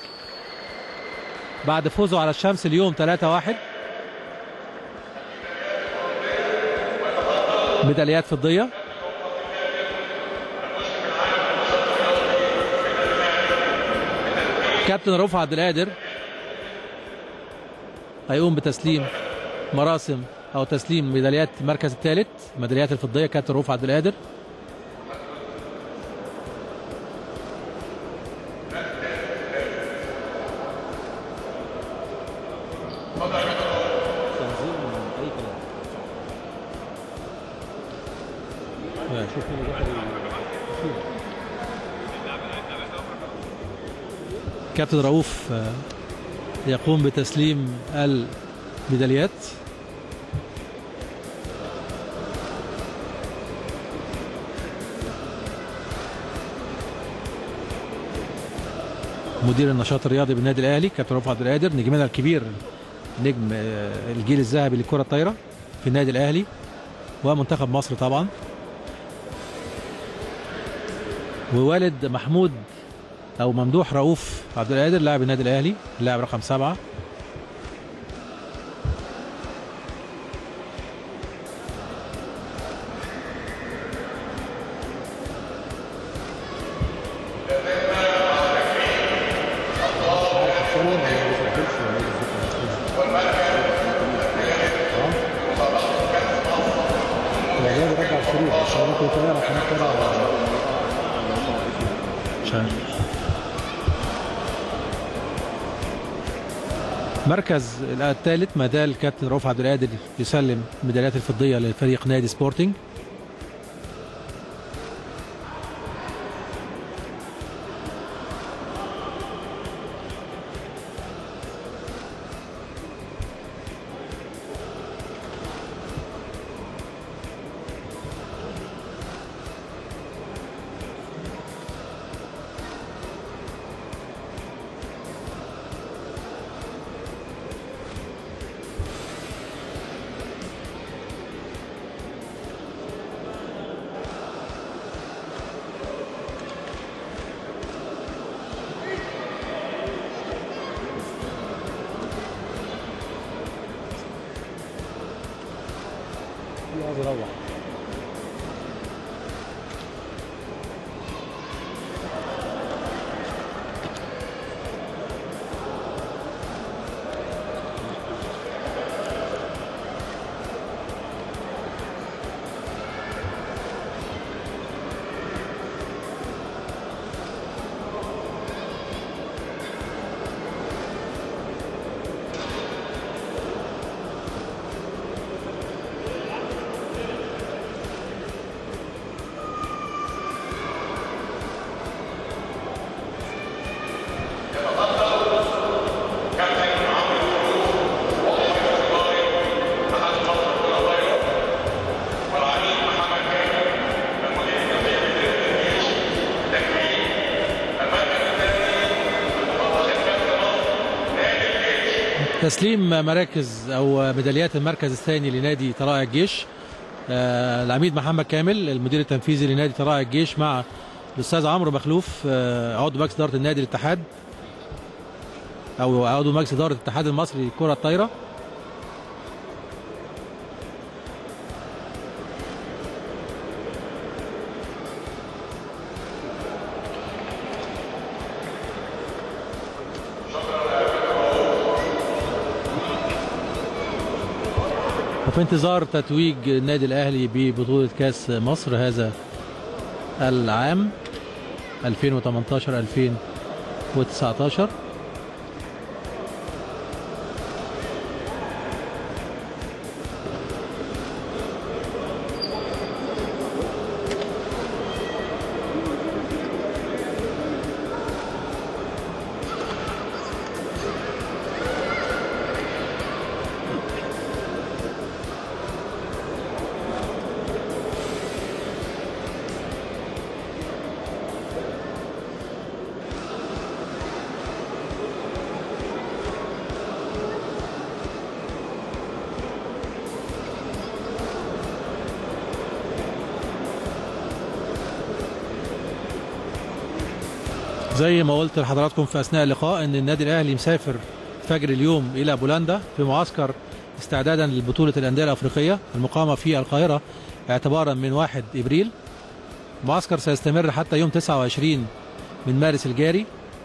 بعد فوزه على الشمس اليوم 3-1 ميداليات فضيه كابتن رفعت عبد القادر هيقوم بتسليم مراسم او تسليم ميداليات المركز الثالث ميداليات الفضيه كابتن رفعت عبد القادر كابتن رؤوف آه، يقوم بتسليم الميداليات مدير النشاط الرياضي بالنادي الاهلي كابتن رفعت عبد القادر نجمنا الكبير نجم آه، الجيل الذهبي للكره الطايره في النادي الاهلي ومنتخب مصر طبعا ووالد محمود او ممدوح رؤوف عبد القادر لاعب النادي الاهلي اللاعب رقم سبعه مركز الثالث مازال كابتن رؤوف عبد القادر يسلم الميداليات الفضيه لفريق نادي سبورتنج عايز يروح تسليم مراكز او ميداليات المركز الثاني لنادي طلائع الجيش آه، العميد محمد كامل المدير التنفيذي لنادي طلائع الجيش مع الاستاذ عمرو مخلوف آه، عضو مجلس اداره النادي الاتحاد او عضو مجلس اداره الاتحاد المصري للكره الطايره وفي انتظار تتويج النادي الاهلي ببطوله كاس مصر هذا العام 2018 2019 زي ما قلت لحضراتكم في اثناء اللقاء ان النادي الاهلي مسافر فجر اليوم الى بولندا في معسكر استعدادا لبطوله الانديه الافريقيه المقامه في القاهره اعتبارا من 1 ابريل معسكر سيستمر حتى يوم 29 من مارس الجاري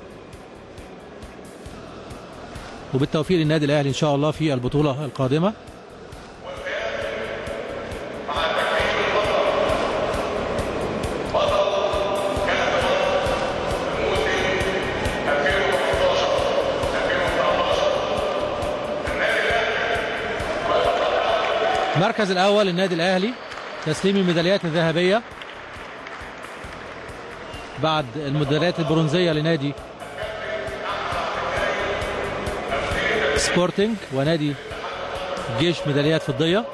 وبالتوفيق للنادي الاهلي ان شاء الله في البطوله القادمه المركز الاول النادي الاهلي تسليم الميداليات الذهبيه بعد الميداليات البرونزيه لنادي سبورتنج ونادي جيش ميداليات فضيه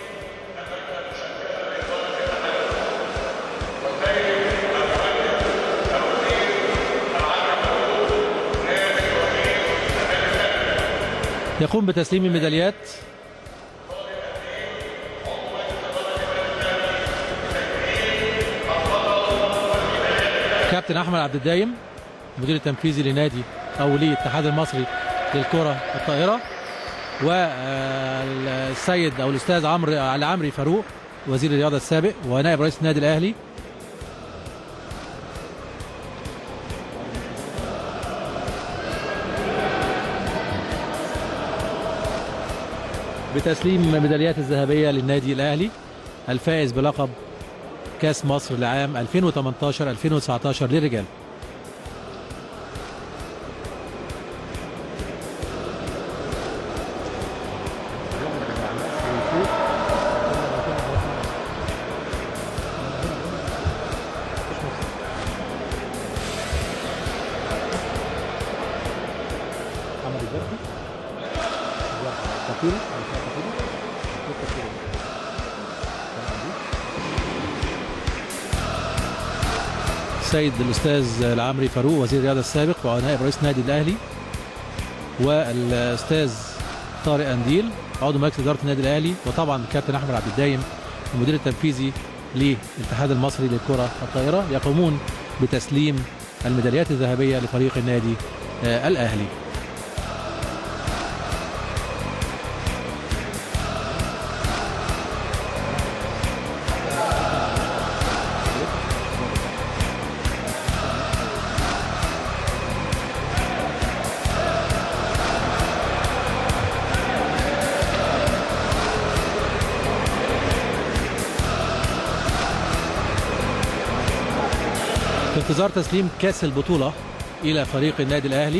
يقوم بتسليم الميداليات كابتن احمد عبد الدايم المدير التنفيذي لنادي او للاتحاد المصري للكره الطائره والسيد او الاستاذ عمرو العمري فاروق وزير الرياضه السابق ونائب رئيس النادي الاهلي بتسليم ميداليات الذهبيه للنادي الاهلي الفائز بلقب كاس مصر لعام 2018 2019 للرجال السيد الاستاذ العمري فاروق وزير الرياضه السابق ونائب رئيس النادي الاهلي والاستاذ طارق انديل عضو مجلس اداره النادي الاهلي وطبعا الكابتن احمد عبد الدايم المدير التنفيذي للاتحاد المصري للكره الطائره يقومون بتسليم الميداليات الذهبيه لفريق النادي آه الاهلي انتظار تسليم كاس البطولة إلى فريق النادي الأهلي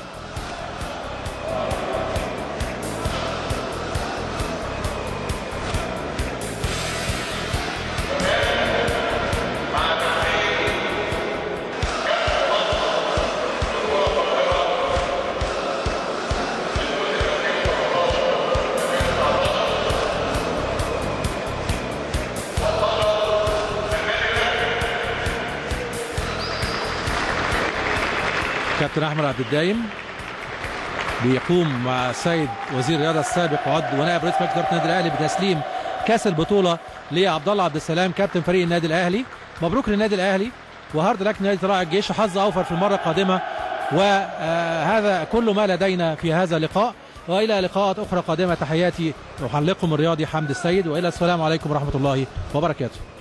كابتن احمد عبد الدايم بيقوم مع السيد وزير الرياضه السابق وعضو ونائب رئيس مجلس اداره النادي الاهلي بتسليم كاس البطوله لعبد الله عبد السلام كابتن فريق النادي الاهلي مبروك للنادي الاهلي وهارد لك نادي طلائع الجيش وحظ اوفر في المره القادمه وهذا كل ما لدينا في هذا اللقاء والى لقاءات اخرى قادمه تحياتي محلقكم الرياضي حمد السيد والى السلام عليكم ورحمه الله وبركاته